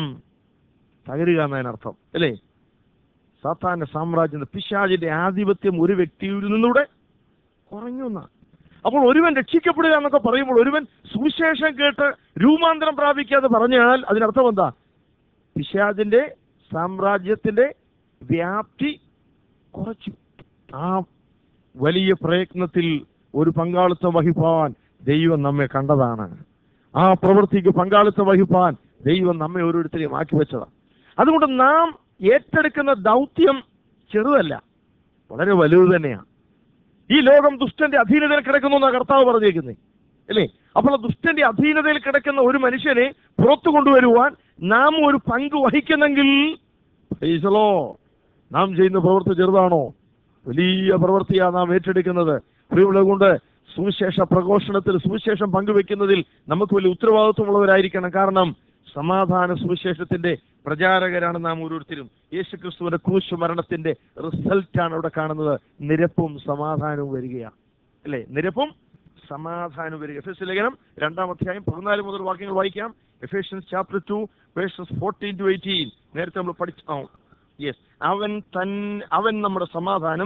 തകരുക എന്നതിനർത്ഥം അല്ലേ സാത്താന്റെ സാമ്രാജ്യം പിശാചിന്റെ ആധിപത്യം ഒരു വ്യക്തിയിൽ നിന്നൂടെ കുറഞ്ഞു എന്നാ അപ്പോൾ ഒരുവൻ രക്ഷിക്കപ്പെടുക എന്നൊക്കെ പറയുമ്പോൾ ഒരുവൻ സുവിശേഷം കേട്ട് രൂപാന്തരം പ്രാപിക്കാതെ പറഞ്ഞാൽ അതിനർത്ഥം എന്താ പിശാചിന്റെ സാമ്രാജ്യത്തിന്റെ വ്യാപ്തി കുറച്ചു ആ വലിയ പ്രയത്നത്തിൽ ഒരു പങ്കാളിത്തം വഹിപ്പാൻ ദൈവം നമ്മെ കണ്ടതാണ് ആ പ്രവൃത്തിക്ക് പങ്കാളിത്തം വഹിപ്പാൻ ദൈവം നമ്മെ ഓരോരുത്തരെയും ആക്കി വെച്ചതാണ് അതുകൊണ്ട് നാം ഏറ്റെടുക്കുന്ന ദൗത്യം ചെറുതല്ല വളരെ വലുത് തന്നെയാണ് ഈ ലോകം ദുഷ്ടന്റെ അധീനതയിൽ കിടക്കുന്നു എന്നാണ് കർത്താവ് പറഞ്ഞേക്കുന്നത് അല്ലേ അപ്പോൾ ആ ദുഷ്ടന്റെ അധീനതയിൽ കിടക്കുന്ന ഒരു മനുഷ്യനെ പുറത്തു കൊണ്ടുവരുവാൻ നാം ഒരു പങ്ക് വഹിക്കുന്നെങ്കിൽ praise the Lord. നാം ചെയ്യുന്ന പ്രവൃത്തി ചെറുതാണോ വലിയ പ്രവൃത്തിയാണ് നാം ഏറ്റെടുക്കുന്നത് പ്രിയമുള്ളത് കൊണ്ട് സുവിശേഷ പ്രഘോഷണത്തിൽ സുവിശേഷം പങ്കുവെക്കുന്നതിൽ നമുക്ക് വലിയ ഉത്തരവാദിത്വമുള്ളവരായിരിക്കണം കാരണം സമാധാന സുവിശേഷത്തിന്റെ പ്രചാരകരാണ് നാം ഓരോരുത്തരും യേശു ക്രിസ്തുവിന്റെ ക്രൂശ് മരണത്തിന്റെ റിസൾട്ടാണ് അവിടെ കാണുന്നത് നിരപ്പും സമാധാനവും വരികയാണ് അല്ലേ നിരപ്പും സമാധാനം വരിക എഫ് ലേഖനം രണ്ടാം അധ്യായം പതിനാല് മുതൽ വാക്യങ്ങൾ വായിക്കാം Ephesians chapter two verses fourteen to eighteen നേരത്തെ നമ്മൾ പഠിച്ച യെസ് അവൻ തൻ അവൻ നമ്മുടെ സമാധാനം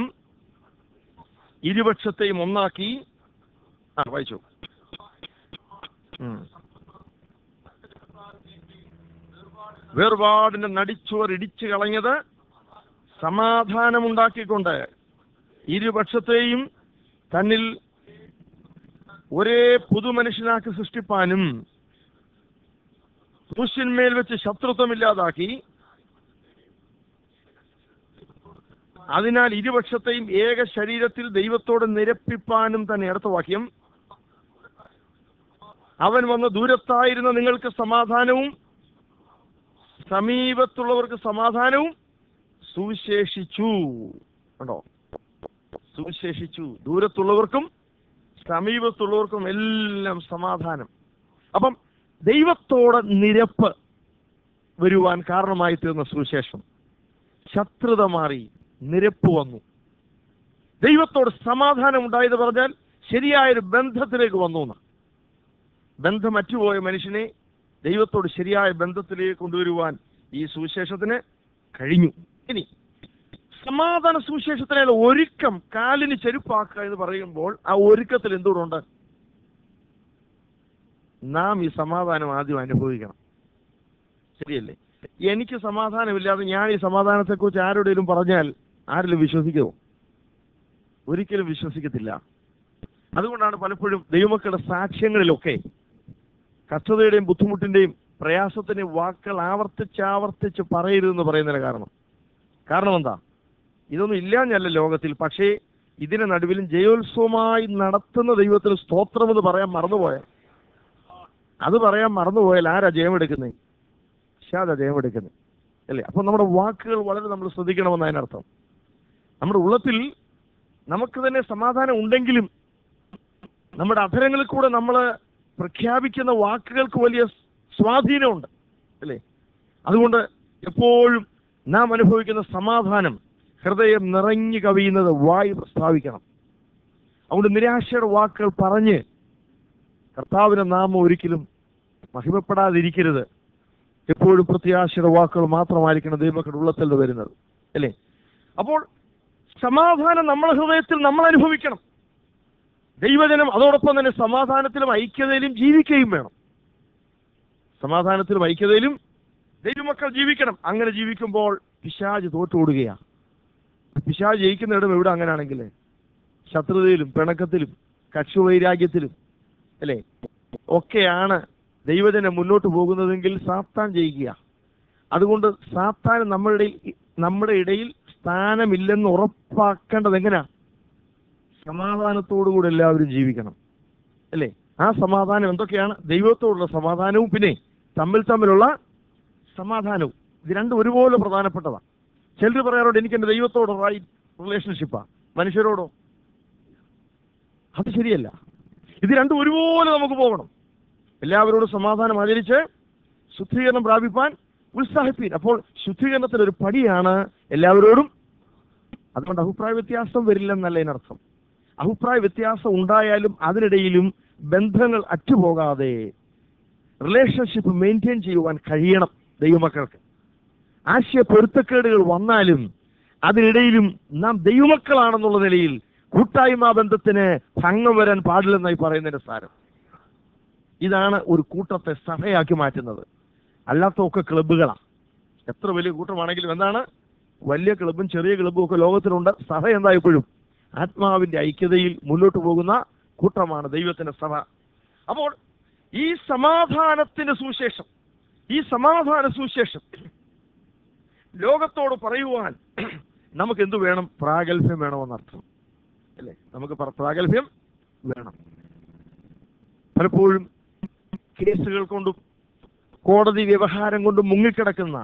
ഇരുപക്ഷത്തെയും ഒന്നാക്കി ആ വായിച്ചു ഉം. വേർപാടിന്റെ നടിച്ചുവർ ഇടിച്ചു കളഞ്ഞത് സമാധാനമുണ്ടാക്കിക്കൊണ്ട് ഇരുപക്ഷത്തെയും തന്നിൽ ഒരേ പുതുമനുഷ്യനാക്കി സൃഷ്ടിപ്പാനും ക്രൂശിന്മേൽ വെച്ച് ശത്രുത്വമില്ലാതാക്കി അതിനാൽ ഇരുപക്ഷത്തെയും ഏക ശരീരത്തിൽ ദൈവത്തോട് നിരപ്പിപ്പാനും തന്നെ അടുത്ത വാക്യം അവൻ വന്ന് ദൂരത്തായിരുന്ന നിങ്ങൾക്ക് സമാധാനവും സമീപത്തുള്ളവർക്ക് സമാധാനവും സുവിശേഷിച്ചു കണ്ടോ സുവിശേഷിച്ചു ദൂരത്തുള്ളവർക്കും സമീപത്തുള്ളവർക്കും എല്ലാം സമാധാനം അപ്പം ദൈവത്തോട് നിരപ്പ് വരുവാൻ കാരണമായി തീർന്ന സുവിശേഷം ശത്രുത മാറി നിരപ്പ് വന്നു ദൈവത്തോട് സമാധാനം ഉണ്ടായത് പറഞ്ഞാൽ ശരിയായൊരു ബന്ധത്തിലേക്ക് വന്നു എന്ന് ബന്ധം അറ്റുപോയ മനുഷ്യനെ ദൈവത്തോട് ശരിയായ ബന്ധത്തിലേക്ക് കൊണ്ടുവരുവാൻ ഈ സുവിശേഷത്തിന് കഴിഞ്ഞു ഇനി സമാധാന സുവിശേഷത്തിനുള്ള ഒരുക്കം കാലിന് ചെരുപ്പാക്കുക എന്ന് പറയുമ്പോൾ ആ ഒരുക്കത്തിൽ എന്തുകൊണ്ട് നാം ഈ സമാധാനം ആദ്യം അനുഭവിക്കണം ശരിയല്ലേ എനിക്ക് സമാധാനമില്ലാതെ ഞാൻ ഈ സമാധാനത്തെക്കുറിച്ച് ആരോടെങ്കിലും പറഞ്ഞാൽ ആരെങ്കിലും വിശ്വസിക്കുമോ ഒരിക്കലും വിശ്വസിക്കത്തില്ല അതുകൊണ്ടാണ് പലപ്പോഴും ദൈവമക്കളുടെ സാക്ഷ്യങ്ങളിലൊക്കെ കഷ്ടതയുടെയും ബുദ്ധിമുട്ടിന്റെയും പ്രയാസത്തിന്റെയും വാക്കുകൾ ആവർത്തിച്ച് ആവർത്തിച്ച് പറയരുതെന്ന് പറയുന്നതിന് കാരണം കാരണം എന്താ ഇതൊന്നും ഇല്ലാഞ്ഞല്ല ലോകത്തിൽ പക്ഷേ ഇതിന് നടുവിലും ജയോത്സവമായി നടത്തുന്ന ദൈവത്തിന് സ്തോത്രമെന്ന് പറയാൻ മറന്നുപോയ അത് പറയാൻ മറന്നുപോയാൽ ആരാ ജയമെടുക്കുന്നത് ഷാദ ജയമെടുക്കുന്നത് അല്ലേ അപ്പൊ നമ്മുടെ വാക്കുകൾ വളരെ നമ്മൾ ശ്രദ്ധിക്കണമെന്ന് അതിനർത്ഥം നമ്മുടെ ഉള്ളത്തിൽ നമുക്ക് തന്നെ സമാധാനം ഉണ്ടെങ്കിലും നമ്മുടെ അധരങ്ങളിൽ കൂടെ നമ്മൾ പ്രഖ്യാപിക്കുന്ന വാക്കുകൾക്ക് വലിയ സ്വാധീനമുണ്ട് അല്ലേ അതുകൊണ്ട് എപ്പോഴും നാം അനുഭവിക്കുന്ന സമാധാനം ഹൃദയം നിറഞ്ഞു കവിയുന്നത് വായു പ്രസ്താവിക്കണം അതുകൊണ്ട് നിരാശയുടെ വാക്കുകൾ പറഞ്ഞ് കർത്താവിന്റെ നാമം ഒരിക്കലും മഹിമപ്പെടാതിരിക്കരുത് എപ്പോഴും പ്രത്യാശയുടെ വാക്കുകൾ മാത്രമായിരിക്കണം ദൈവമക്കളുടെ ഉള്ളത്തിൽ നിന്ന് വരുന്നത് അല്ലേ അപ്പോൾ സമാധാനം നമ്മളെ ഹൃദയത്തിൽ നമ്മൾ അനുഭവിക്കണം ദൈവജനം അതോടൊപ്പം തന്നെ സമാധാനത്തിലും ഐക്യതയിലും ജീവിക്കുകയും വേണം സമാധാനത്തിലും ഐക്യതയിലും ദൈവമക്കൾ ജീവിക്കണം അങ്ങനെ ജീവിക്കുമ്പോൾ പിശാജ് തോറ്റുകൂടുകയാണ് പിശാജ് ജയിക്കുന്നിടം എവിടെ അങ്ങനെയാണെങ്കിൽ ശത്രുതയിലും പിണക്കത്തിലും കക്ഷുവൈരാഗ്യത്തിലും അല്ലേ ഒക്കെയാണ് ദൈവജനം മുന്നോട്ട് പോകുന്നതെങ്കിൽ സാത്താൻ ജയിക്കുക അതുകൊണ്ട് സാത്താൻ നമ്മളുടെ നമ്മുടെ ഇടയിൽ സ്ഥാനമില്ലെന്ന് ഉറപ്പാക്കേണ്ടത് എങ്ങനെയാ സമാധാനത്തോടുകൂടി എല്ലാവരും ജീവിക്കണം അല്ലേ ആ സമാധാനം എന്തൊക്കെയാണ് ദൈവത്തോടുള്ള സമാധാനവും പിന്നെ തമ്മിൽ തമ്മിലുള്ള സമാധാനവും ഇത് രണ്ടും ഒരുപോലെ പ്രധാനപ്പെട്ടതാണ് ചിലർ പറയാറുണ്ട് എനിക്ക് എൻ്റെ ദൈവത്തോട് റൈറ്റ് റിലേഷൻഷിപ്പാ മനുഷ്യരോടോ അത് ശരിയല്ല ഇത് രണ്ടും ഒരുപോലെ നമുക്ക് പോകണം എല്ലാവരോടും സമാധാനം ആചരിച്ച് ശുദ്ധീകരണം പ്രാപിപ്പാൻ ഉത്സാഹിപ്പീൻ അപ്പോൾ ശുദ്ധീകരണത്തിന് ഒരു പടിയാണ് എല്ലാവരോടും അതുകൊണ്ട് അഭിപ്രായ വ്യത്യാസം വരില്ലെന്നല്ല ഇതിനർത്ഥം അഭിപ്രായ വ്യത്യാസം ഉണ്ടായാലും അതിനിടയിലും ബന്ധങ്ങൾ അറ്റുപോകാതെ റിലേഷൻഷിപ്പ് മെയിൻറ്റെയിൻ ചെയ്യുവാൻ കഴിയണം ദൈവമക്കൾക്ക് ആശയ പൊരുത്തക്കേടുകൾ വന്നാലും അതിനിടയിലും നാം ദൈവമക്കളാണെന്നുള്ള നിലയിൽ കൂട്ടായ്മ ബന്ധത്തിന് ഭംഗം വരാൻ പാടില്ലെന്നായി പറയുന്നതിന്റെ സാരം ഇതാണ് ഒരു കൂട്ടത്തെ സഭയാക്കി മാറ്റുന്നത് അല്ലാത്തൊക്കെ ക്ലബ്ബുകളാണ് എത്ര വലിയ കൂട്ടമാണെങ്കിലും എന്താണ് വലിയ ക്ലബും ചെറിയ ക്ലബും ഒക്കെ ലോകത്തിലുണ്ട് സഭ എന്താ ഇപ്പോഴും ആത്മാവിന്റെ ഐക്യതയിൽ മുന്നോട്ട് പോകുന്ന കൂട്ടമാണ് ദൈവത്തിന്റെ സഭ അപ്പോൾ ഈ സമാധാനത്തിന്റെ സുവിശേഷം ഈ സമാധാന സുവിശേഷം ലോകത്തോട് പറയുവാൻ നമുക്ക് എന്തു വേണം പ്രാഗൽഭ്യം വേണമെന്നർത്ഥം അല്ലേ നമുക്ക് പ്ര- പ്രാഗൽഭ്യം വേണം പലപ്പോഴും കേസുകൾ കൊണ്ടും കോടതി വ്യവഹാരം കൊണ്ടും മുങ്ങിക്കിടക്കുന്ന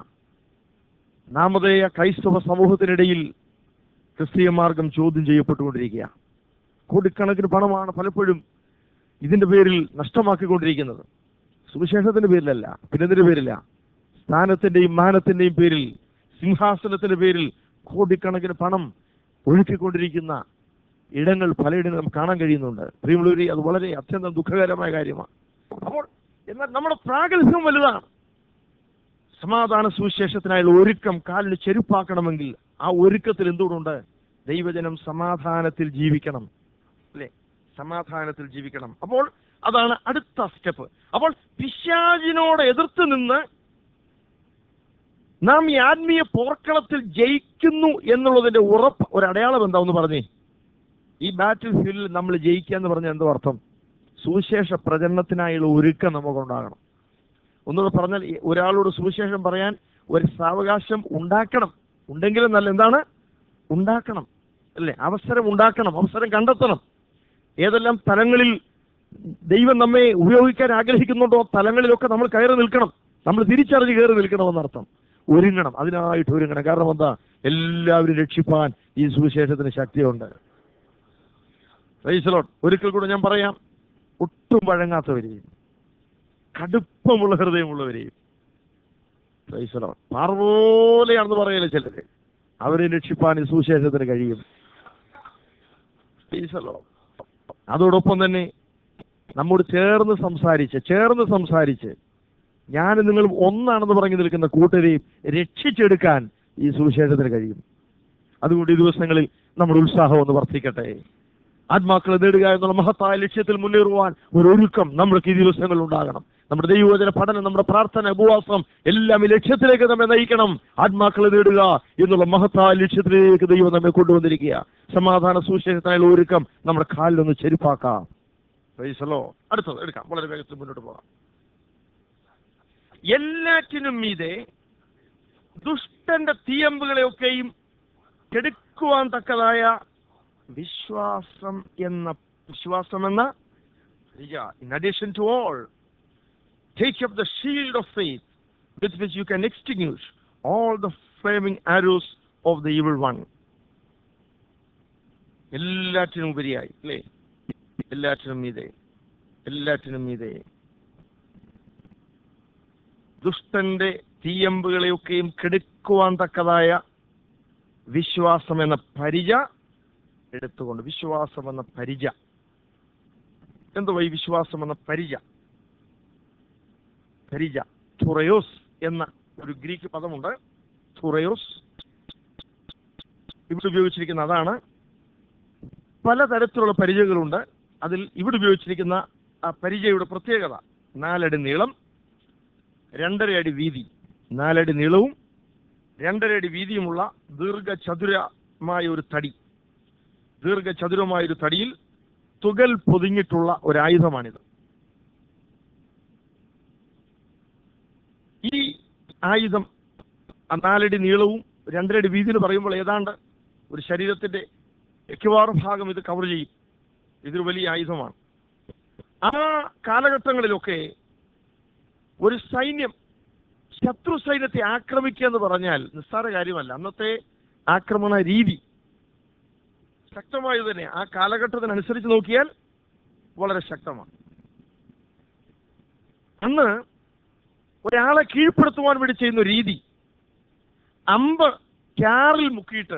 നാമധേയ ക്രൈസ്തവ സമൂഹത്തിനിടയിൽ ക്രിസ്തീയ മാർഗം ചോദ്യം ചെയ്യപ്പെട്ടുകൊണ്ടിരിക്കുക കോടിക്കണക്കിന് പണമാണ് പലപ്പോഴും ഇതിന്റെ പേരിൽ നഷ്ടമാക്കിക്കൊണ്ടിരിക്കുന്നത് സുവിശേഷത്തിന്റെ പേരിലല്ല പിന്നെതിന്റെ പേരില്ല സ്ഥാനത്തിന്റെയും മാനത്തിന്റെയും പേരിൽ സിംഹാസനത്തിന്റെ പേരിൽ കോടിക്കണക്കിന് പണം ഒഴുക്കിക്കൊണ്ടിരിക്കുന്ന ഇടങ്ങൾ പലയിടങ്ങളും നമുക്ക് കാണാൻ കഴിയുന്നുണ്ട് പ്രിയമുള്ളവരി അത് വളരെ അത്യന്തം ദുഃഖകരമായ കാര്യമാണ് അപ്പോൾ എന്നാൽ നമ്മുടെ പ്രാഗൽഭ്യം വലുതാണ് സമാധാന സുവിശേഷത്തിനായുള്ള ഒരുക്കം കാലിന് ചെരുപ്പാക്കണമെങ്കിൽ ആ ഒരുക്കത്തിൽ എന്തുകൊണ്ടുണ്ട് ദൈവജനം സമാധാനത്തിൽ ജീവിക്കണം അല്ലേ സമാധാനത്തിൽ ജീവിക്കണം അപ്പോൾ അതാണ് അടുത്ത സ്റ്റെപ്പ് അപ്പോൾ പിശാചിനോട് എതിർത്ത് നിന്ന് നാം ഈ ആത്മീയ പോർക്കളത്തിൽ ജയിക്കുന്നു എന്നുള്ളതിന്റെ ഉറപ്പ് ഒരു അടയാളം എന്താന്ന് പറഞ്ഞേ ഈ ബാറ്റിൽ ഫീൽഡിൽ നമ്മൾ ജയിക്കുക എന്ന് പറഞ്ഞാൽ എന്തോ അർത്ഥം സുവിശേഷ പ്രചരണത്തിനായുള്ള ഒരുക്കം നമുക്കുണ്ടാകണം ഒന്നുകൂടെ പറഞ്ഞാൽ ഈ ഒരാളോട് സുവിശേഷം പറയാൻ ഒരു സാവകാശം ഉണ്ടാക്കണം ഉണ്ടെങ്കിലും നല്ല എന്താണ് ഉണ്ടാക്കണം അല്ലേ അവസരം ഉണ്ടാക്കണം അവസരം കണ്ടെത്തണം ഏതെല്ലാം തലങ്ങളിൽ ദൈവം നമ്മെ ഉപയോഗിക്കാൻ ആഗ്രഹിക്കുന്നുണ്ടോ ആ തലങ്ങളിലൊക്കെ നമ്മൾ കയറി നിൽക്കണം നമ്മൾ തിരിച്ചറിഞ്ഞ് കയറി നിൽക്കണമെന്നർത്ഥം ഒരുങ്ങണം അതിനായിട്ട് ഒരുങ്ങണം കാരണം എന്താ എല്ലാവരും രക്ഷിപ്പാൻ ഈ സുവിശേഷത്തിന് ശക്തിയുണ്ട് റൈസലോട്ട് ഒരിക്കൽ കൂടെ ഞാൻ പറയാം ഒട്ടും വഴങ്ങാത്തവരെയും കടുപ്പമുള്ള ഹൃദയമുള്ളവരെയും റൈസലോ പാർവോലെയാണെന്ന് പറയല്ലേ ചിലര് അവരെ രക്ഷിപ്പാൻ ഈ സുവിശേഷത്തിന് കഴിയും റൈസലോ അതോടൊപ്പം തന്നെ നമ്മോട് ചേർന്ന് സംസാരിച്ച് ചേർന്ന് സംസാരിച്ച് ഞാൻ നിങ്ങൾ ഒന്നാണെന്ന് പറഞ്ഞു നിൽക്കുന്ന കൂട്ടരെയും രക്ഷിച്ചെടുക്കാൻ ഈ സുവിശേഷത്തിന് കഴിയും അതുകൊണ്ട് ഈ ദിവസങ്ങളിൽ നമ്മുടെ ഉത്സാഹം ഒന്ന് വർദ്ധിക്കട്ടെ ആത്മാക്കളെ നേടുക എന്നുള്ള മഹത്തായ ലക്ഷ്യത്തിൽ മുന്നേറുവാൻ ഒരു ഒരുക്കം നമ്മൾക്ക് ഈ ദിവസങ്ങളിൽ ഉണ്ടാകണം നമ്മുടെ ദൈവവചന പഠനം നമ്മുടെ പ്രാർത്ഥന ഉപവാസം എല്ലാം ഈ ലക്ഷ്യത്തിലേക്ക് നമ്മെ നയിക്കണം ആത്മാക്കളെ നേടുക എന്നുള്ള മഹത്തായ ലക്ഷ്യത്തിലേക്ക് ദൈവം നമ്മെ കൊണ്ടുവന്നിരിക്കുക സമാധാന സുവിശേഷത്തിനായുള്ള ഒരുക്കം നമ്മുടെ കാലിലൊന്ന് ചെരുപ്പാക്കാം പ്രൈസലോ അടുത്തത് എടുക്കാം വളരെ വേഗത്തിൽ മുന്നോട്ട് പോകാം എല്ലാറ്റിനും മീതെ ദുഷ്ടന്റെ തീയമ്പുകളെയൊക്കെയും കെടുക്കുവാൻ തക്കതായ വിശ്വാസം എന്ന വിശ്വാസം എന്ന in addition to all take up the shield of faith with which you can extinguish all the flaming arrows of the evil one എല്ലാറ്റിനും ഉപരിയായി അല്ലേ എല്ലാറ്റിനും മീതെ എല്ലാറ്റിനും മീതെ ദുഷ്ടന്റെ തീയമ്പുകളെയൊക്കെയും കെടുക്കുവാൻ തക്കതായ വിശ്വാസം എന്ന പരിച എടുത്തുകൊണ്ട് വിശ്വാസം എന്ന പരിച എന്തുവാ ഈ വിശ്വാസം എന്ന പരിച പരിച തുറയോസ് എന്ന ഒരു ഗ്രീക്ക് പദമുണ്ട് തുറയോസ് ഇവിടെ ഉപയോഗിച്ചിരിക്കുന്ന അതാണ് പലതരത്തിലുള്ള പരിചയങ്ങളുണ്ട് അതിൽ ഇവിടെ ഉപയോഗിച്ചിരിക്കുന്ന ആ പരിചയയുടെ പ്രത്യേകത നാലടി നീളം രണ്ടര അടി വീതി നാലടി നീളവും രണ്ടര അടി വീതിയുമുള്ള ദീർഘചതുരമായ ഒരു തടി ദീർഘചതുരമായ ഒരു തടിയിൽ തുകൽ പൊതിഞ്ഞിട്ടുള്ള ഒരു ആയുധമാണിത് ഈ ആയുധം ആ നാലടി നീളവും രണ്ടരടി വീതി എന്ന് പറയുമ്പോൾ ഏതാണ്ട് ഒരു ശരീരത്തിന്റെ മിക്കവാറും ഭാഗം ഇത് കവർ ചെയ്യും ഇതൊരു വലിയ ആയുധമാണ് ആ കാലഘട്ടങ്ങളിലൊക്കെ ഒരു സൈന്യം ശത്രു സൈന്യത്തെ ആക്രമിക്കുക എന്ന് പറഞ്ഞാൽ നിസ്സാര കാര്യമല്ല അന്നത്തെ ആക്രമണ രീതി ശക്തമായത് തന്നെ ആ കാലഘട്ടത്തിനനുസരിച്ച് നോക്കിയാൽ വളരെ ശക്തമാണ് അന്ന് ഒരാളെ കീഴ്പ്പെടുത്തുവാൻ വേണ്ടി ചെയ്യുന്ന രീതി അമ്പ് ക്യാറിൽ മുക്കിയിട്ട്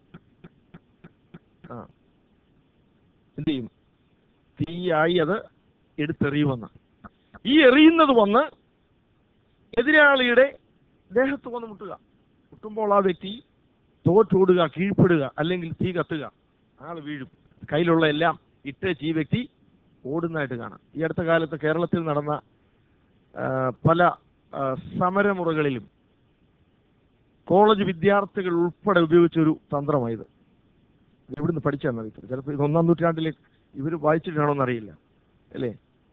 ആ എന്ത് ചെയ്യും തീയായി അത് എടുത്തെറിയുമെന്ന് ഈ എറിയുന്നത് വന്ന് എതിരാളിയുടെ ദേഹത്ത് വന്ന് മുട്ടുക മുട്ടുമ്പോൾ ആ വ്യക്തി തോറ്റോടുക കീഴ്പ്പെടുക അല്ലെങ്കിൽ തീ കത്തുക ആൾ വീഴും കയ്യിലുള്ള എല്ലാം ഇട്ടേച്ച് ഈ വ്യക്തി ഓടുന്നതായിട്ട് കാണാം ഈ അടുത്ത കാലത്ത് കേരളത്തിൽ നടന്ന ആ, പല ആ, സമരമുറകളിലും കോളേജ് വിദ്യാർത്ഥികൾ ഉൾപ്പെടെ ഉപയോഗിച്ച ഒരു തന്ത്രമായത് എവിടുന്ന് പഠിച്ചാന്ന് അറിയത്തില്ല ചിലപ്പോൾ ഇത് ഒന്നാം നൂറ്റാണ്ടിൽ ഇവർ വായിച്ചിട്ടാണോ എന്നറിയില്ല അല്ലേ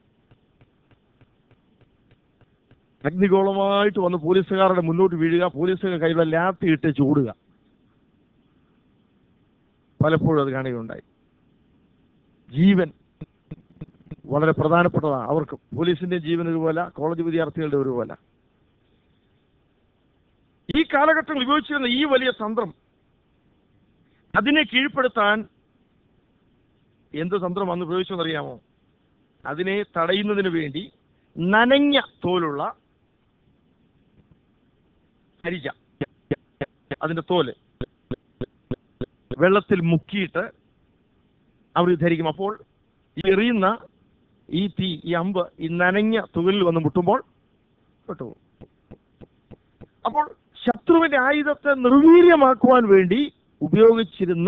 അഗ്നിഗോളമായിട്ട് വന്ന് പോലീസുകാരുടെ മുന്നോട്ട് വീഴുക പോലീസുകാർ കയ്യിലുള്ള ലാത്തി ഇട്ട് ചൂടുക പലപ്പോഴും അത് കാണുകയുണ്ടായി ജീവൻ വളരെ പ്രധാനപ്പെട്ടതാണ് അവർക്ക് പോലീസിന്റെ ജീവൻ ഒരുപോലെ കോളേജ് വിദ്യാർത്ഥികളുടെ ഒരുപോലെ ഈ കാലഘട്ടത്തിൽ ഉപയോഗിച്ചിരുന്ന ഈ വലിയ തന്ത്രം അതിനെ കീഴ്പ്പെടുത്താൻ എന്ത് തന്ത്രം അന്ന് ഉപയോഗിച്ചെന്നറിയാമോ അതിനെ തടയുന്നതിന് വേണ്ടി നനഞ്ഞ തോലുള്ള അരിച്ച അതിന്റെ തോല് വെള്ളത്തിൽ മുക്കിയിട്ട് അവർ ധരിക്കും അപ്പോൾ ഈ എറിയുന്ന ഈ തീ ഈ അമ്പ് ഈ നനഞ്ഞ തുകലിൽ വന്ന് മുട്ടുമ്പോൾ പെട്ടുപോകും അപ്പോൾ ശത്രുവിന്റെ ആയുധത്തെ നിർവീര്യമാക്കുവാൻ വേണ്ടി ഉപയോഗിച്ചിരുന്ന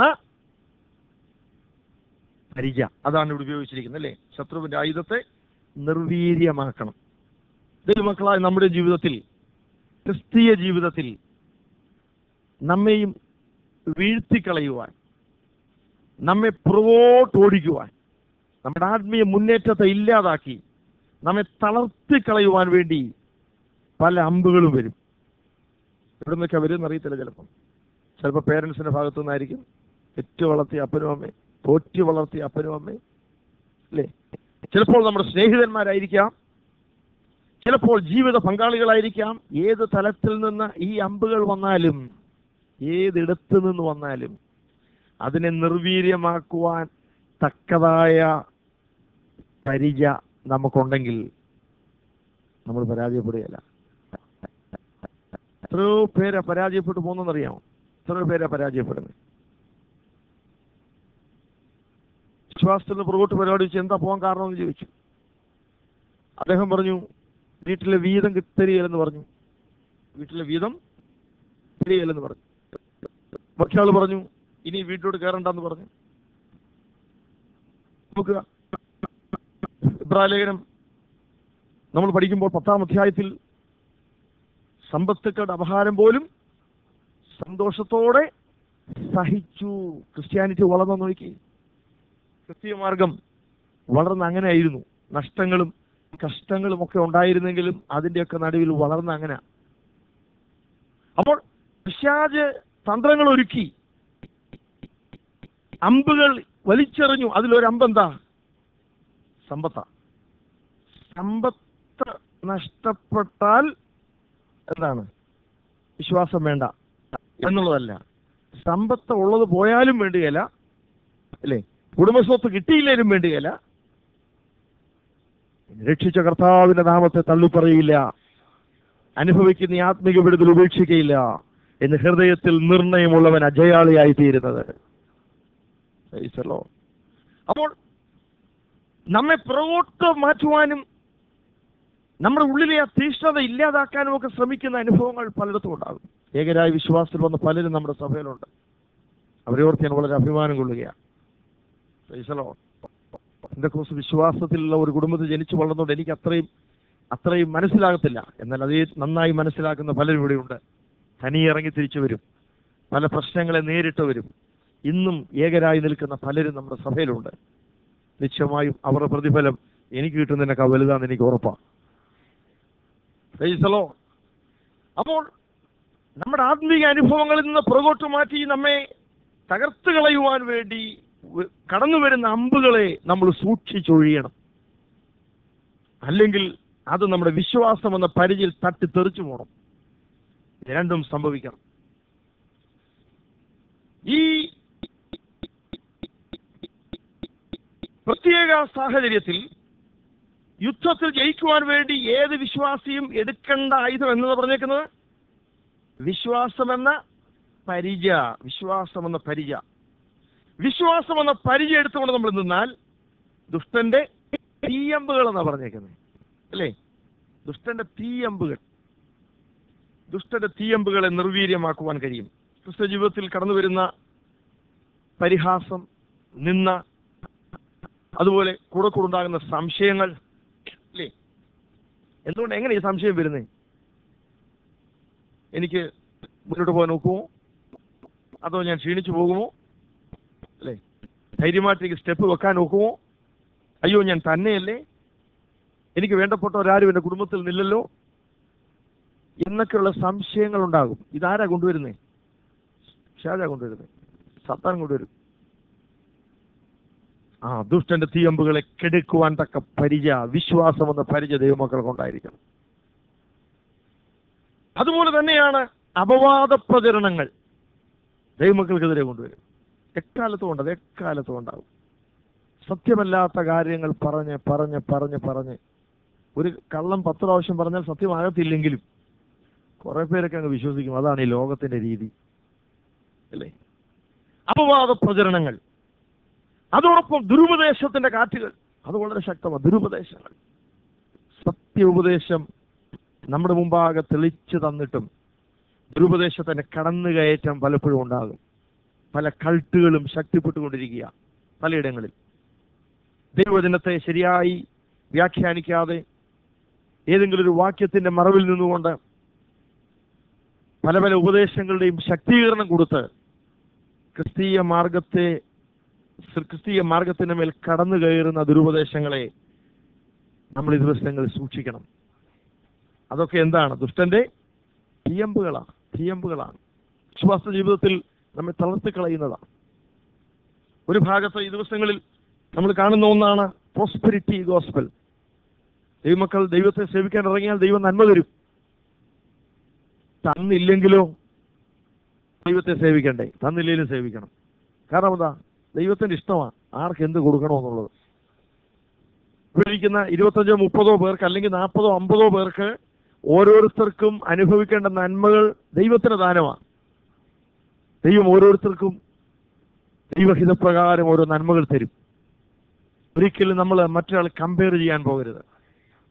പരിച അതാണ് ഇവിടെ ഉപയോഗിച്ചിരിക്കുന്നത് അല്ലേ ശത്രുവിന്റെ ആയുധത്തെ നിർവീര്യമാക്കണം ദൈവമക്കളായ നമ്മുടെ ജീവിതത്തിൽ ക്രിസ്തീയ ജീവിതത്തിൽ നമ്മെയും വീഴ്ത്തിക്കളയുവാൻ നമ്മെ പുറകോട്ടോടിക്കുവാൻ നമ്മുടെ ആത്മീയ മുന്നേറ്റത്തെ ഇല്ലാതാക്കി നമ്മെ തളർത്തിക്കളയുവാൻ വേണ്ടി പല അമ്പുകളും വരും എവിടെ നിന്നൊക്കെ വരും അറിയത്തില്ല ചിലപ്പം ചിലപ്പോൾ പേരൻസിന്റെ ഭാഗത്തു നിന്നായിരിക്കും പെറ്റു വളർത്തിയ അപ്പനും അമ്മയും തോറ്റു വളർത്തിയ അപ്പനും അമ്മയും അല്ലേ ചിലപ്പോൾ നമ്മുടെ സ്നേഹിതന്മാരായിരിക്കാം ചിലപ്പോൾ ജീവിത പങ്കാളികളായിരിക്കാം ഏത് തലത്തിൽ നിന്ന് ഈ അമ്പുകൾ വന്നാലും ഏതിടത്ത് നിന്ന് വന്നാലും അതിനെ നിർവീര്യമാക്കുവാൻ തക്കതായ പരിച നമുക്കുണ്ടെങ്കിൽ നമ്മൾ പരാജയപ്പെടുകയല്ല എത്രയോ പേരെ പരാജയപ്പെട്ടു പോകുന്നറിയാമോ എത്രയോ പേരെ പരാജയപ്പെടുന്നത് വിശ്വാസത്തിൽ നിന്ന് പുറകോട്ട് പരിപാടി വെച്ച് എന്താ പോകാൻ കാരണമെന്ന് ചോദിച്ചു അദ്ദേഹം പറഞ്ഞു വീട്ടിലെ വീതം കി- തരികയില്ലെന്ന് പറഞ്ഞു വീട്ടിലെ വീതം തരികയില്ലെന്ന് പറഞ്ഞു മറ്റയാൾ പറഞ്ഞു ഇനി വീട്ടിലോട്ട് കയറണ്ടെന്ന് പറഞ്ഞു നമുക്ക് ഇബ്രാലേഖനം നമ്മൾ പഠിക്കുമ്പോൾ പത്താം അധ്യായത്തിൽ സമ്പത്തുക്കളുടെ അപഹാരം പോലും സന്തോഷത്തോടെ സഹിച്ചു ക്രിസ്ത്യാനിറ്റി വളർന്നു നോക്കി ക്രിസ്തീയ മാർഗം വളർന്ന് അങ്ങനെ ആയിരുന്നു നഷ്ടങ്ങളും കഷ്ടങ്ങളും ഒക്കെ ഉണ്ടായിരുന്നെങ്കിലും അതിന്റെയൊക്കെ നടുവിൽ വളർന്ന അങ്ങനെ അപ്പോൾ പിശാജ് തന്ത്രങ്ങൾ ഒരുക്കി അമ്പുകൾ വലിച്ചെറിഞ്ഞു അതിലൊരു അമ്പെന്താ സമ്പത്ത സമ്പത്ത് നഷ്ടപ്പെട്ടാൽ എന്താണ് വിശ്വാസം വേണ്ട എന്നുള്ളതല്ല സമ്പത്ത് ഉള്ളത് പോയാലും വേണ്ടുകയില്ല അല്ലേ കുടുംബസ്വത്ത് കിട്ടിയില്ലേലും വേണ്ടുകയില്ല രക്ഷിച്ച കർത്താവിന്റെ നാമത്തെ തള്ളിപ്പറയില്ല അനുഭവിക്കുന്ന ഈ ആത്മിക വിടുതൽ ഉപേക്ഷിക്കയില്ല എന്ന് ഹൃദയത്തിൽ നിർണയമുള്ളവൻ അജയാളിയായി തീരുന്നത് Praise the Lord. അപ്പോൾ നമ്മെ പുറകോട്ട് മാറ്റുവാനും നമ്മുടെ ഉള്ളിലെ ആ തീഷ്ണത ഇല്ലാതാക്കാനും ഒക്കെ ശ്രമിക്കുന്ന അനുഭവങ്ങൾ പലയിടത്തും ഉണ്ടാകും ഏകരായ വിശ്വാസത്തിൽ വന്ന പലരും നമ്മുടെ സഭയിലുണ്ട് അവരെ ഓർത്ത് ഞാൻ വളരെ അഭിമാനം കൊള്ളുകയാണ് Praise the Lord. എന്റെ കോഴ്സ് വിശ്വാസത്തിലുള്ള ഒരു കുടുംബത്തിൽ ജനിച്ചു വളർന്നുകൊണ്ട് എനിക്ക് അത്രയും അത്രയും മനസ്സിലാകത്തില്ല എന്നാൽ അതേ നന്നായി മനസ്സിലാക്കുന്ന പലരും ഇവിടെയുണ്ട് തനിയെ ഇറങ്ങി തിരിച്ചു വരും പല പ്രശ്നങ്ങളെ നേരിട്ട് വരും ഇന്നും ഏകരായി നിൽക്കുന്ന പലരും നമ്മുടെ സഭയിലുണ്ട് നിശ്ചയമായും അവരുടെ പ്രതിഫലം എനിക്ക് കിട്ടുന്നതിനേക്കാൾ വലുതാണെന്ന് എനിക്ക് ഉറപ്പാണ് Praise the Lord. അപ്പോൾ നമ്മുടെ ആത്മീക അനുഭവങ്ങളിൽ നിന്ന് പുറകോട്ട് മാറ്റി നമ്മെ തകർത്ത് കളയുവാൻ വേണ്ടി വ- കടന്നു വരുന്ന അമ്പുകളെ നമ്മൾ സൂക്ഷിച്ചൊഴിയണം അല്ലെങ്കിൽ അത് നമ്മുടെ വിശ്വാസം എന്ന പരിചയിൽ തട്ടി തെറിച്ചു പോകണം ഇത് രണ്ടും സംഭവിക്കണം ഈ പ്രത്യേക സാഹചര്യത്തിൽ യുദ്ധത്തിൽ ജയിക്കുവാൻ വേണ്ടി ഏത് വിശ്വാസിയും എടുക്കേണ്ട ആയുധം എന്നത് പറഞ്ഞേക്കുന്നത് വിശ്വാസമെന്ന പരിച വിശ്വാസമെന്ന പരിച വിശ്വാസമെന്ന പരിച എടുത്തുകൊണ്ട് നമ്മൾ നിന്നാൽ ദുഷ്ടന്റെ തീയമ്പുകൾ എന്നാ പറഞ്ഞേക്കുന്നത് അല്ലേ ദുഷ്ടന്റെ തീയമ്പുകൾ ദുഷ്ടന്റെ തീയമ്പുകളെ നിർവീര്യമാക്കുവാൻ കഴിയും ക്രിസ്ത്യ ജീവിതത്തിൽ കടന്നു വരുന്ന പരിഹാസം നിന്ന അതുപോലെ കൂടെ കൂടെ ഉണ്ടാകുന്ന സംശയങ്ങൾ അല്ലേ എന്തുകൊണ്ട് എങ്ങനെ ഈ സംശയം വരുന്നേ എനിക്ക് മുന്നോട്ട് പോകാൻ നോക്കുമോ അതോ ഞാൻ ക്ഷീണിച്ചു പോകുമോ അല്ലേ ധൈര്യമായിട്ട് എനിക്ക് സ്റ്റെപ്പ് വെക്കാൻ നോക്കുമോ അയ്യോ ഞാൻ തന്നെയല്ലേ എനിക്ക് വേണ്ടപ്പെട്ടവരാരും എൻ്റെ കുടുംബത്തിൽ നില്ലല്ലോ എന്നൊക്കെയുള്ള സംശയങ്ങൾ ഉണ്ടാകും ഇതാരാ കൊണ്ടുവരുന്നേ ഷാജ കൊണ്ടുവരുന്നേ സത്താൻ കൊണ്ടുവരും ആ ദുഷ്ടന്റെ തീയമ്പുകളെ കെടുക്കുവാൻ തക്ക പരിച വിശ്വാസം എന്ന പരിച ദൈവമക്കൾക്ക് ഉണ്ടായിരിക്കണം അതുപോലെ തന്നെയാണ് അപവാദ പ്രചരണങ്ങൾ ദൈവമക്കൾക്കെതിരെ കൊണ്ടുവരും എക്കാലത്തും ഉണ്ട് അത് എക്കാലത്തും ഉണ്ടാകും സത്യമല്ലാത്ത കാര്യങ്ങൾ പറഞ്ഞ് പറഞ്ഞ് പറഞ്ഞ് പറഞ്ഞ് ഒരു കള്ളം പത്ത് പ്രാവശ്യം പറഞ്ഞാൽ സത്യമാകത്തില്ലെങ്കിലും കുറെ പേരൊക്കെ അങ്ങ് വിശ്വസിക്കും അതാണ് ഈ ലോകത്തിന്റെ രീതി അല്ലേ അപവാദ പ്രചരണങ്ങൾ അതോടൊപ്പം ദുരുപദേശത്തിന്റെ കാറ്റുകൾ അത് വളരെ ശക്തമാണ് ദുരുപദേശങ്ങൾ സത്യ ഉപദേശം നമ്മുടെ മുമ്പാകെ തെളിച്ചു തന്നിട്ടും ദുരുപദേശത്തിന്റെ കടന്നുകയറ്റം പലപ്പോഴും ഉണ്ടാകും പല കൾട്ടുകളും ശക്തിപ്പെട്ടുകൊണ്ടിരിക്കുക പലയിടങ്ങളിൽ ദൈവവചനത്തെ ശരിയായി വ്യാഖ്യാനിക്കാതെ ഏതെങ്കിലും ഒരു വാക്യത്തിന്റെ മറവിൽ നിന്നുകൊണ്ട് പല പല ഉപദേശങ്ങളുടെയും ശക്തീകരണം കൊടുത്ത് ക്രിസ്തീയ മാർഗത്തെ ക്രിസ്തീയ മാർഗത്തിന്റെ മേൽ കടന്നു കയറുന്ന ദുരുപദേശങ്ങളെ നമ്മൾ ഈ ദിവസങ്ങളിൽ സൂക്ഷിക്കണം അതൊക്കെ എന്താണ് ദുഷ്ടന്റെ തീയമ്പുകളാണ് തീയമ്പുകളാണ് വിശ്വാസ ജീവിതത്തിൽ നമ്മെ തളർത്തി കളയുന്നതാണ് ഒരു ഭാഗത്ത് ഈ ദിവസങ്ങളിൽ നമ്മൾ കാണുന്ന ഒന്നാണ് പ്രോസ്പെരിറ്റി ഗോസ്പൽ ദൈവമക്കൾ ദൈവത്തെ സേവിക്കാൻ ഇറങ്ങിയാൽ ദൈവം നന്മ തരും തന്നില്ലെങ്കിലോ ദൈവത്തെ സേവിക്കണ്ടേ തന്നില്ലെങ്കിലും സേവിക്കണം കാരണം എന്താ ദൈവത്തിന്റെ ഇഷ്ടമാണ് ആർക്ക് എന്ത് കൊടുക്കണമെന്നുള്ളത് ഇവിടെ ഇരിക്കുന്ന ഇരുപത്തഞ്ചോ മുപ്പതോ പേർക്ക് അല്ലെങ്കിൽ നാൽപ്പതോ അമ്പതോ പേർക്ക് ഓരോരുത്തർക്കും അനുഭവിക്കേണ്ട നന്മകൾ ദൈവത്തിന് ദാനമാണ് ദൈവം ഓരോരുത്തർക്കും ദൈവഹിതപ്രകാരം ഓരോ നന്മകൾ തരും ഒരിക്കലും നമ്മൾ മറ്റൊരാൾ കമ്പയർ ചെയ്യാൻ പോകരുത്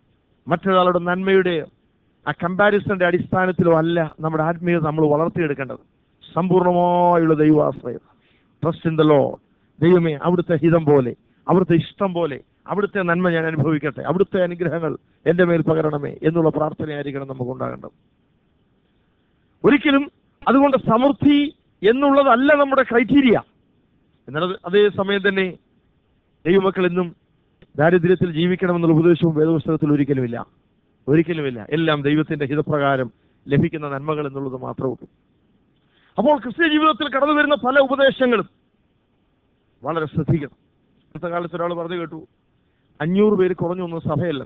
മറ്റൊരാളുടെ നന്മയുടെ ആ കമ്പാരിസന്റെ അടിസ്ഥാനത്തിലോ അല്ല നമ്മുടെ ആത്മീയത നമ്മൾ വളർത്തിയെടുക്കേണ്ടത് സമ്പൂർണമായുള്ള ദൈവാശ്രയം ട്രസ്റ്റ് ഇൻ ദ ലോ ദൈവമേ അവിടുത്തെ ഹിതം പോലെ അവിടുത്തെ ഇഷ്ടം പോലെ അവിടുത്തെ നന്മ ഞാൻ അനുഭവിക്കട്ടെ അവിടുത്തെ അനുഗ്രഹങ്ങൾ എൻ്റെ മേൽ പകരണമേ എന്നുള്ള പ്രാർത്ഥനയായിരിക്കണം നമുക്ക് ഉണ്ടാകേണ്ടത് ഒരിക്കലും അതുകൊണ്ട് സമൃദ്ധി എന്നുള്ളതല്ല നമ്മുടെ ക്രൈറ്റീരിയ എന്നാൽ അത് അതേ സമയം തന്നെ ദൈവമക്കൾ എന്നും ദാരിദ്ര്യത്തിൽ ജീവിക്കണമെന്നുള്ള ഉപദേശവും വേദപുസ്തകത്തിൽ ഒരിക്കലുമില്ല ഒരിക്കലുമില്ല എല്ലാം ദൈവത്തിന്റെ ഹിതപ്രകാരം ലഭിക്കുന്ന നന്മകൾ എന്നുള്ളത് മാത്രമേ ഉള്ളൂ അപ്പോൾ ക്രിസ്ത്യ ജീവിതത്തിൽ കടന്നു വരുന്ന പല ഉപദേശങ്ങളും വളരെ ശ്രദ്ധിക്കണം ഇന്നത്തെ കാലത്ത് ഒരാൾ പറഞ്ഞു കേട്ടു അഞ്ഞൂറ് പേര് കുറഞ്ഞു ഒന്നും സഭയല്ല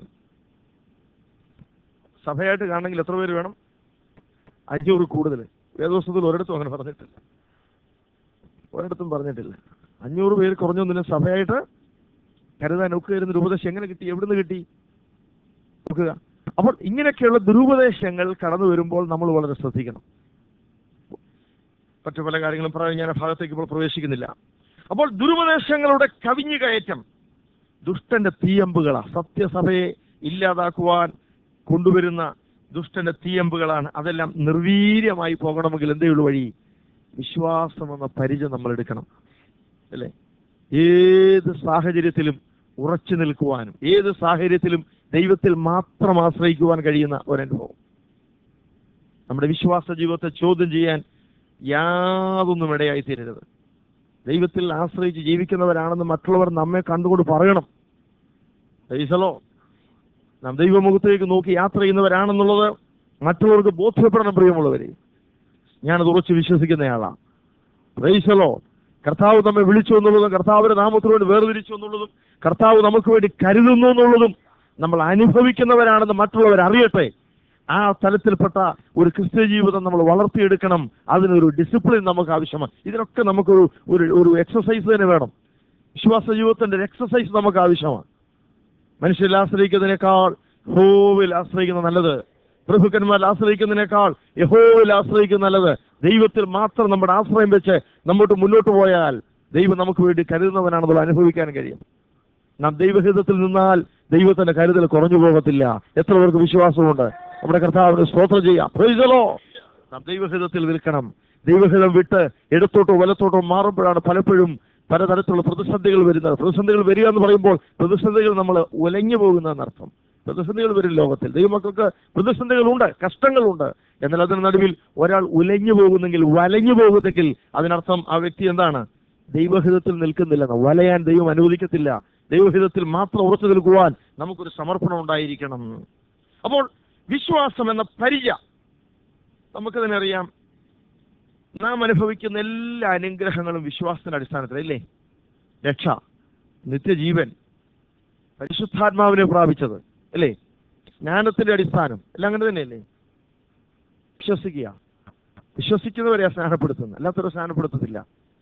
സഭയായിട്ട് കാണണമെങ്കിൽ എത്ര പേര് വേണം അഞ്ഞൂറ് കൂടുതൽ വേദോസ്തത്തിൽ ഒരിടത്തും അങ്ങനെ പറഞ്ഞിട്ടില്ല ഒരിടത്തും പറഞ്ഞിട്ടില്ല അഞ്ഞൂറ് പേര് കുറഞ്ഞൊന്നിനും സഭയായിട്ട് കരുതാൻ ഒക്കുകയായിരുന്ന ഉപദേശം എങ്ങനെ കിട്ടി എവിടുന്ന് കിട്ടി നോക്കുക അപ്പോൾ ഇങ്ങനെയൊക്കെയുള്ള ദുരുപദേശങ്ങൾ കടന്നു വരുമ്പോൾ നമ്മൾ വളരെ ശ്രദ്ധിക്കണം മറ്റു പല കാര്യങ്ങളും പറയാൻ ഞാൻ ആ ഭാഗത്തേക്ക് ഇപ്പോൾ പ്രവേശിക്കുന്നില്ല അപ്പോൾ ദുരുപദേശങ്ങളുടെ കവിഞ്ഞു കയറ്റം ദുഷ്ടന്റെ തീയമ്പുകളാ സത്യസഭയെ ഇല്ലാതാക്കുവാൻ കൊണ്ടുവരുന്ന ദുഷ്ടന്റെ തീയമ്പുകളാണ് അതെല്ലാം നിർവീര്യമായി പോകണമെങ്കിൽ എന്തേ ഉള്ളൂ വഴി വിശ്വാസം എന്ന പരിചയം നമ്മൾ എടുക്കണം അല്ലേ ഏത് സാഹചര്യത്തിലും ഉറച്ചു നിൽക്കുവാനും ഏത് സാഹചര്യത്തിലും ദൈവത്തിൽ മാത്രം ആശ്രയിക്കുവാൻ കഴിയുന്ന ഒരനുഭവം നമ്മുടെ വിശ്വാസ ജീവിതത്തെ ചോദ്യം ചെയ്യാൻ യാതൊന്നും ഇടയായി തീരരുത് ദൈവത്തിൽ ആശ്രയിച്ച് ജീവിക്കുന്നവരാണെന്ന് മറ്റുള്ളവർ നമ്മെ കണ്ടുകൊണ്ട് പറയണം ദൈസലോ നാം ദൈവമുഖത്തേക്ക് നോക്കി യാത്ര ചെയ്യുന്നവരാണെന്നുള്ളത് മറ്റുള്ളവർക്ക് ബോധ്യപ്പെടണം പ്രിയമുള്ളവരെ ഞാനത് ഉറച്ച് വിശ്വസിക്കുന്നയാളാണ് പ്രൈസലോ കർത്താവ് നമ്മെ വിളിച്ചു എന്നുള്ളതും കർത്താവിന്റെ നാമത്തിന് വേണ്ടി വേർതിരിച്ചു എന്നുള്ളതും കർത്താവ് നമുക്ക് വേണ്ടി കരുതുന്നു എന്നുള്ളതും നമ്മൾ അനുഭവിക്കുന്നവരാണെന്ന് മറ്റുള്ളവർ അറിയട്ടെ ആ തലത്തിൽപ്പെട്ട ഒരു ക്രിസ്ത്യ ജീവിതം നമ്മൾ വളർത്തിയെടുക്കണം അതിനൊരു ഡിസിപ്ലിൻ നമുക്ക് ആവശ്യമാണ് ഇതിനൊക്കെ നമുക്കൊരു ഒരു ഒരു എക്സസൈസ് തന്നെ വേണം വിശ്വാസ ജീവിതത്തിന്റെ ഒരു എക്സസൈസ് നമുക്ക് ആവശ്യമാണ് മനുഷ്യരിൽ ആശ്രയിക്കുന്നതിനേക്കാൾ യഹോവിൽ ആശ്രയിക്കുന്ന നല്ലത് പ്രഭുക്കന്മാരിൽ ആശ്രയിക്കുന്നതിനേക്കാൾ യഹോവിൽ ആശ്രയിക്കുന്ന നല്ലത് ദൈവത്തിൽ മാത്രം നമ്മുടെ ആശ്രയം വെച്ച് നമ്മോട്ട് മുന്നോട്ട് പോയാൽ ദൈവം നമുക്ക് വേണ്ടി കരുതുന്നവനാണെന്നുള്ള അനുഭവിക്കാൻ കഴിയും നാം ദൈവഹിതത്തിൽ നിന്നാൽ ദൈവത്തിന്റെ കരുതൽ കുറഞ്ഞു പോകത്തില്ല എത്ര പേർക്ക് വിശ്വാസമുണ്ട് നമ്മുടെ കർത്താവിന് സ്തോത്രം ചെയ്യാം പ്രൈസലോ നാം ദൈവഹിതത്തിൽ നിൽക്കണം ദൈവഹിതം വിട്ട് ഇടത്തോട്ടോ വലത്തോട്ടോ മാറുമ്പോഴാണ് പലപ്പോഴും പലതരത്തിലുള്ള പ്രതിസന്ധികൾ വരുന്നത് പ്രതിസന്ധികൾ വരിക എന്ന് പറയുമ്പോൾ പ്രതിസന്ധികൾ നമ്മൾ ഉലഞ്ഞു പോകുന്നതെന്നർത്ഥം പ്രതിസന്ധികൾ വരും ലോകത്തിൽ ദൈവമക്കൾക്ക് പ്രതിസന്ധികളുണ്ട് കഷ്ടങ്ങളുണ്ട് എന്നാൽ അതിന് നടുവിൽ ഒരാൾ ഉലഞ്ഞു പോകുന്നെങ്കിൽ വലഞ്ഞു പോകുന്നെങ്കിൽ അതിനർത്ഥം ആ വ്യക്തി എന്താണ് ദൈവഹിതത്തിൽ നിൽക്കുന്നില്ലെന്ന് വലയാൻ ദൈവം അനുവദിക്കത്തില്ല ദൈവഹിതത്തിൽ മാത്രം ഉറച്ചു നിൽക്കുവാൻ നമുക്കൊരു സമർപ്പണം ഉണ്ടായിരിക്കണം അപ്പോൾ വിശ്വാസം എന്ന പരിച നമുക്ക് തന്നെ അറിയാം നാം അനുഭവിക്കുന്ന എല്ലാ അനുഗ്രഹങ്ങളും വിശ്വാസത്തിന്റെ അടിസ്ഥാനത്തിലല്ലേ രക്ഷ നിത്യജീവൻ പരിശുദ്ധാത്മാവിനെ പ്രാപിച്ചത് അല്ലേ ജ്ഞാനത്തിന്റെ അടിസ്ഥാനം എല്ലാം അങ്ങനെ തന്നെയല്ലേ വിശ്വസിക്കുക വിശ്വസിക്കുന്നവരെ സ്നാനപ്പെടുത്തുന്നു അല്ലാത്തവരെ സ്നാനപ്പെടുത്തത്തില്ല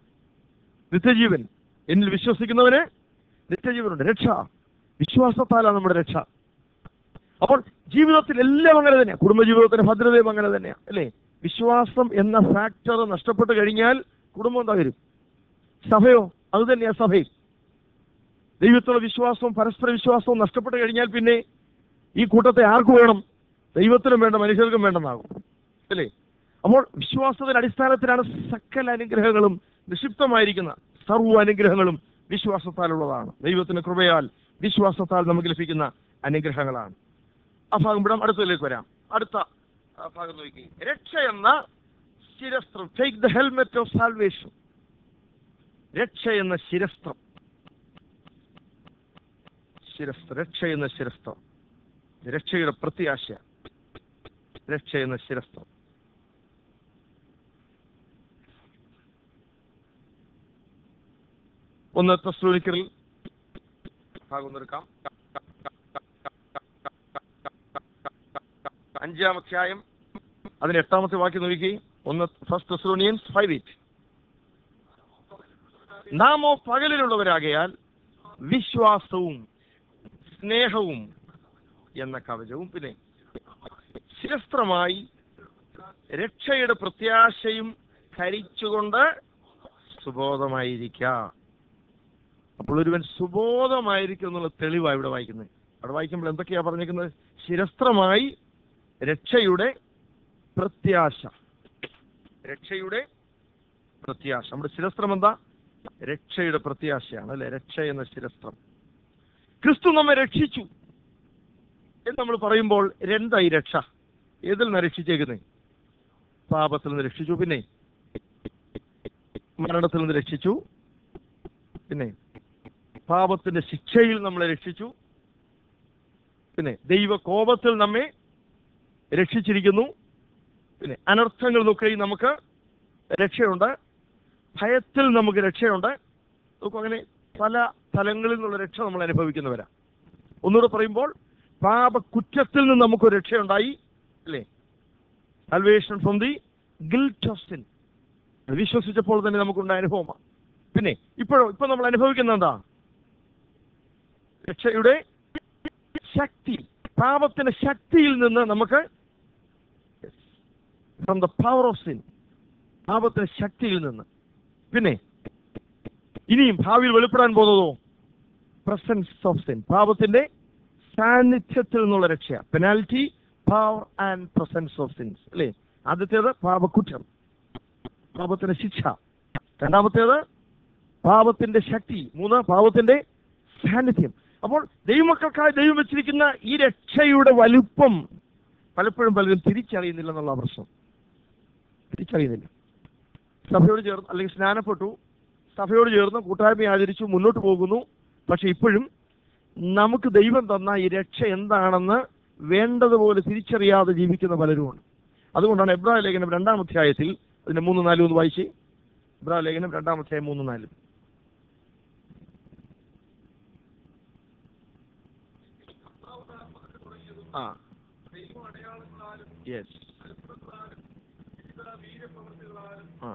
നിത്യജീവൻ എന്നിൽ വിശ്വസിക്കുന്നവന് നിത്യജീവനുണ്ട് രക്ഷ വിശ്വാസത്താലാണ് നമ്മുടെ രക്ഷ അപ്പോൾ ജീവിതത്തിൽ എല്ലാം അങ്ങനെ തന്നെയാണ് കുടുംബജീവിതത്തിന്റെ ഭദ്രതയും അങ്ങനെ തന്നെയാണ് അല്ലേ വിശ്വാസം എന്ന ഫാക്ടർ നഷ്ടപ്പെട്ട് കഴിഞ്ഞാൽ കുടുംബം തകരും സഭയോ അത് തന്നെയാ സഭയിൽ ദൈവത്തിലുള്ള വിശ്വാസവും പരസ്പര വിശ്വാസവും നഷ്ടപ്പെട്ട് കഴിഞ്ഞാൽ പിന്നെ ഈ കൂട്ടത്തെ ആർക്ക് വേണം ദൈവത്തിനും വേണ്ട മനുഷ്യർക്കും വേണ്ടെന്നാകും അല്ലേ അപ്പോൾ വിശ്വാസത്തിന്റെ അടിസ്ഥാനത്തിലാണ് സകല അനുഗ്രഹങ്ങളും നിക്ഷിപ്തമായിരിക്കുന്ന സർവ്വ അനുഗ്രഹങ്ങളും വിശ്വാസത്താലുള്ളതാണ് ദൈവത്തിന്റെ കൃപയാൽ വിശ്വാസത്താൽ നമുക്ക് ലഭിക്കുന്ന അനുഗ്രഹങ്ങളാണ് ആ ഭാഗം വിടാം അടുത്തതിലേക്ക് വരാം അടുത്ത ആ ഭാഗം നോക്കി രക്ഷ എന്ന ശിരസ്ത്രം take the helmet of salvation രക്ഷ എന്ന ശിരസ്ത്രം ശിരസ്ത്രം രക്ഷ എന്ന ശിരസ്ത്രം രക്ഷയുടെ പ്രത്യാശ രക്ഷ എന്ന ശിരസ്ത്രം ഒന്ന് തെസ്ലോനിക്കറിൽ ഭാഗം എടുക്കാം അഞ്ചാം അധ്യായം അതിന് എട്ടാമത്തെ വാക്യം നോക്കി ഒന്ന് ഫസ്റ്റ് തെസ്ലോണിയൻസ് ഫൈവ് എയ്റ്റ് നാമോ പകലിലുള്ളവരാകയാൽ വിശ്വാസവും സ്നേഹവും എന്ന കവചവും പിന്നെ ശിരസ്ത്രമായി രക്ഷയുടെ പ്രത്യാശയും ധരിച്ചുകൊണ്ട് സുബോധമായിരിക്കാം അപ്പോൾ ഒരുവൻ സുബോധമായിരിക്കും എന്നുള്ള തെളിവാണ് ഇവിടെ വായിക്കുന്നത് അവിടെ വായിക്കുമ്പോൾ എന്തൊക്കെയാ പറഞ്ഞിരിക്കുന്നത് ശിരസ്ത്രമായി രക്ഷയുടെ പ്രത്യാശ രക്ഷയുടെ പ്രത്യാശ നമ്മുടെ ശിരസ്ത്രം എന്താ രക്ഷയുടെ പ്രത്യാശയാണ് അല്ലെ രക്ഷ എന്ന ശിരസ്ത്രം ക്രിസ്തു നമ്മെ രക്ഷിച്ചു എന്ന് നമ്മൾ പറയുമ്പോൾ എന്തായി രക്ഷ ഏതിൽ നിന്ന് രക്ഷിച്ചേക്കുന്നേ പാപത്തിൽ നിന്ന് രക്ഷിച്ചു പിന്നെ മരണത്തിൽ നിന്ന് രക്ഷിച്ചു പിന്നെ പാപത്തിന്റെ ശിക്ഷയിൽ നമ്മളെ രക്ഷിച്ചു പിന്നെ ദൈവ കോപത്തിൽ നമ്മെ രക്ഷിച്ചിരിക്കുന്നു പിന്നെ അനർത്ഥങ്ങളിൽ നിന്നൊക്കെയും നമുക്ക് രക്ഷയുണ്ട് ഭയത്തിൽ നമുക്ക് രക്ഷയുണ്ട് നമുക്ക് അങ്ങനെ പല തലങ്ങളിൽ നിന്നുള്ള രക്ഷ നമ്മൾ അനുഭവിക്കുന്നവരാ ഒന്നുകൂടെ പറയുമ്പോൾ പാപ കുറ്റത്തിൽ നിന്ന് നമുക്ക് രക്ഷയുണ്ടായി അല്ലേ salvation from the guilt of sin വിശ്വസിച്ചപ്പോൾ തന്നെ നമുക്കുണ്ടായ അനുഭവമാണ് പിന്നെ ഇപ്പോഴോ ഇപ്പൊ നമ്മൾ അനുഭവിക്കുന്ന എന്താ രക്ഷയുടെ ശക്തി പാപത്തിന്റെ ശക്തിയിൽ നിന്ന് നമുക്ക് from the power of sin പാപത്തിന്റെ ശക്തിയിൽ നിന്ന് പിന്നെ ഇനിയും ഭാവിയിൽ വെളിപ്പെടാൻ പോകുന്നതോ പ്രസൻസ് ഓഫ് സിൻ പാപത്തിന്റെ സാന്നിധ്യത്തിൽ നിന്നുള്ള രക്ഷ penalty power and presence of sins അല്ലേ ആദ്യത്തേത് പാപക്കുറ്റം പാപത്തിന്റെ ശിക്ഷ രണ്ടാമത്തേത് പാപത്തിന്റെ ശക്തി മൂന്ന് പാപത്തിന്റെ സാന്നിധ്യം അപ്പോൾ ദൈവമക്കൾക്കായി ദൈവം വെച്ചിരിക്കുന്ന ഈ രക്ഷയുടെ വലുപ്പം പലപ്പോഴും പലരും തിരിച്ചറിയുന്നില്ല എന്നുള്ള പ്രശ്നം തിരിച്ചറിയുന്നില്ല സഭയോട് ചേർന്ന് അല്ലെങ്കിൽ സ്നാനപ്പെട്ടു സഭയോട് ചേർന്ന് കൂട്ടായ്മ ആചരിച്ചു മുന്നോട്ട് പോകുന്നു പക്ഷെ ഇപ്പോഴും നമുക്ക് ദൈവം തന്ന ഈ രക്ഷ എന്താണെന്ന് വേണ്ടതുപോലെ തിരിച്ചറിയാതെ ജീവിക്കുന്ന പലരുമുണ്ട് അതുകൊണ്ടാണ് എബ്രാഹിം ലേഖനം രണ്ടാം അധ്യായത്തിൽ അതിന്റെ മൂന്ന് നാലും ഒന്ന് വായിച്ച് ഇബ്രാഹിം ലേഖനം രണ്ടാം അധ്യായം മൂന്ന് നാലും ആ യെസ് ആ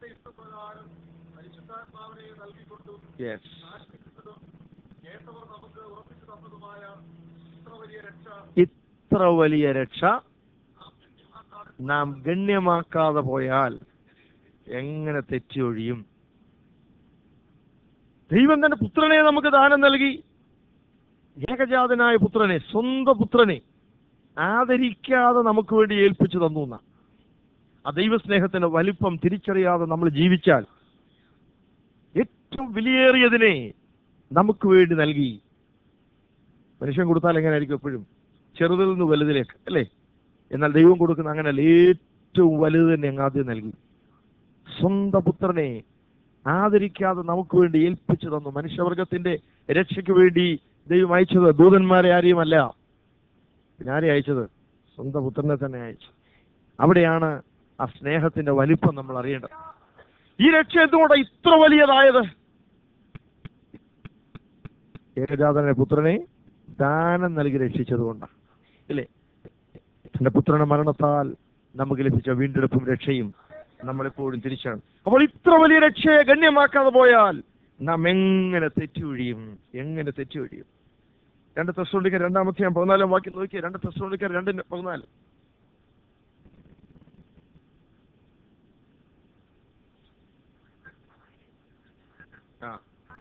യെസ് ഇത്ര വലിയ രക്ഷ നാം ഗണ്യമാക്കാതെ പോയാൽ എങ്ങനെ തെറ്റിയൊഴിയും ദൈവം തന്നെ പുത്രനെ നമുക്ക് ദാനം നൽകി ഏകജാതനായ പുത്രനെ സ്വന്തം പുത്രനെ ആദരിക്കാതെ നമുക്ക് വേണ്ടി ഏൽപ്പിച്ചു തന്നു എന്നാ ആ ദൈവസ്നേഹത്തിന്റെ വലിപ്പം തിരിച്ചറിയാതെ നമ്മൾ ജീവിച്ചാൽ ഏറ്റവും വിലയേറിയതിനെ നമുക്ക് വേണ്ടി നൽകി മനുഷ്യൻ കൊടുത്താൽ എങ്ങനെയായിരിക്കും എപ്പോഴും ചെറുതിൽ നിന്ന് വലുതിലേക്ക് അല്ലേ എന്നാൽ ദൈവം കൊടുക്കുന്ന അങ്ങനെയല്ല ഏറ്റവും വലുത് തന്നെ അങ്ങ് ആദ്യം നൽകി സ്വന്തം പുത്രനെ ആദരിക്കാതെ നമുക്ക് വേണ്ടി ഏൽപ്പിച്ചു തന്നു മനുഷ്യവർഗത്തിന്റെ രക്ഷയ്ക്ക് വേണ്ടി ദൈവം അയച്ചത് ദൂതന്മാരെ ആരെയുമല്ല പിന്നെ ആരെ അയച്ചത് സ്വന്തം പുത്രനെ തന്നെ അയച്ചു അവിടെയാണ് ആ സ്നേഹത്തിന്റെ വലിപ്പം നമ്മൾ അറിയേണ്ടത് ഈ രക്ഷ എന്തുകൊണ്ടാണ് ഇത്ര വലിയതായത് ഏകജാതനെ പുത്രനെ ദാനം നൽകി രക്ഷിച്ചത് കൊണ്ടാണ് ഇല്ലേ തന്റെ പുത്രന്റെ മരണത്താൽ നമുക്ക് ലഭിച്ച വീണ്ടെടുപ്പും രക്ഷയും നമ്മളെപ്പോഴും തിരിച്ചാണ് അപ്പോൾ ഇത്ര വലിയ രക്ഷയെ ഗണ്യമാക്കാതെ പോയാൽ നാം എങ്ങനെ തെറ്റുവഴിയും എങ്ങനെ തെറ്റുവഴിയും രണ്ട് തെസ്സോണ്ടിക്കർ രണ്ടാമത്തെ ഞാൻ പതിനാലാം വാക്യം നോക്കിയ രണ്ട് തെസ്സോണ്ടിക്കർ രണ്ടിന് പതിനാല് ആ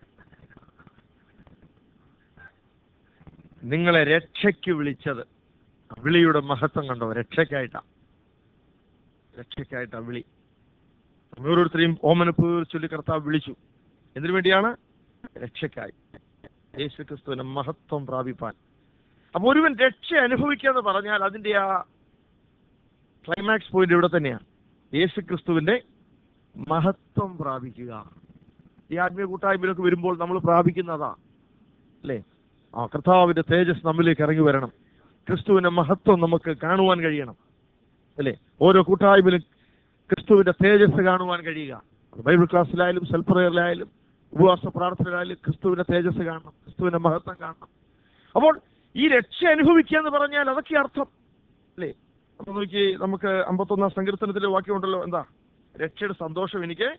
നിങ്ങളെ രക്ഷയ്ക്ക് വിളിച്ചത് വിളിയുടെ മഹത്വം കണ്ടോ രക്ഷയ്ക്കായിട്ടാ രക്ഷയ്ക്കായിട്ടാ വിളി നമ്മെ ഓരോരുത്തരെയും ഓമനപ്പ് ചൊല്ലി കർത്താവ് വിളിച്ചു എന്തിനു വേണ്ടിയാണ് രക്ഷയ്ക്കായി യേശു ക്രിസ്തുവിന് മഹത്വം പ്രാപിപ്പാൻ അപ്പൊ ഒരുവൻ രക്ഷ അനുഭവിക്കുക എന്ന് പറഞ്ഞാൽ അതിന്റെ ആ ക്ലൈമാക്സ് പോയിന്റ് ഇവിടെ തന്നെയാണ് യേശു ക്രിസ്തുവിന്റെ മഹത്വം പ്രാപിക്കുക ഈ ആത്മീയ കൂട്ടായ്മയിലൊക്കെ വരുമ്പോൾ നമ്മൾ പ്രാപിക്കുന്നതാ അല്ലേ ആ കർത്താവിന്റെ തേജസ് നമ്മിലേക്ക് ഇറങ്ങി വരണം ക്രിസ്തുവിന്റെ മഹത്വം നമുക്ക് കാണുവാൻ കഴിയണം അല്ലേ ഓരോ കൂട്ടായ്മയിലും ക്രിസ്തുവിന്റെ തേജസ് കാണുവാൻ കഴിയുക അത് ബൈബിൾ ക്ലാസ്സിലായാലും സെൽപ്രയറിലായാലും ഉപവാസ പ്രാർത്ഥനയിലായാലും ക്രിസ്തുവിന്റെ തേജസ് കാണണം ക്രിസ്തുവിന്റെ മഹത്വം കാണണം അപ്പോൾ ഈ രക്ഷ അനുഭവിക്കുക എന്ന് പറഞ്ഞാൽ അതൊക്കെ അർത്ഥം അല്ലേ അപ്പൊ നോക്കി നമുക്ക് അമ്പത്തൊന്നാം സങ്കീർത്തനത്തിലെ വാക്യമുണ്ടല്ലോ എന്താ രക്ഷയുടെ സന്തോഷം എനിക്ക്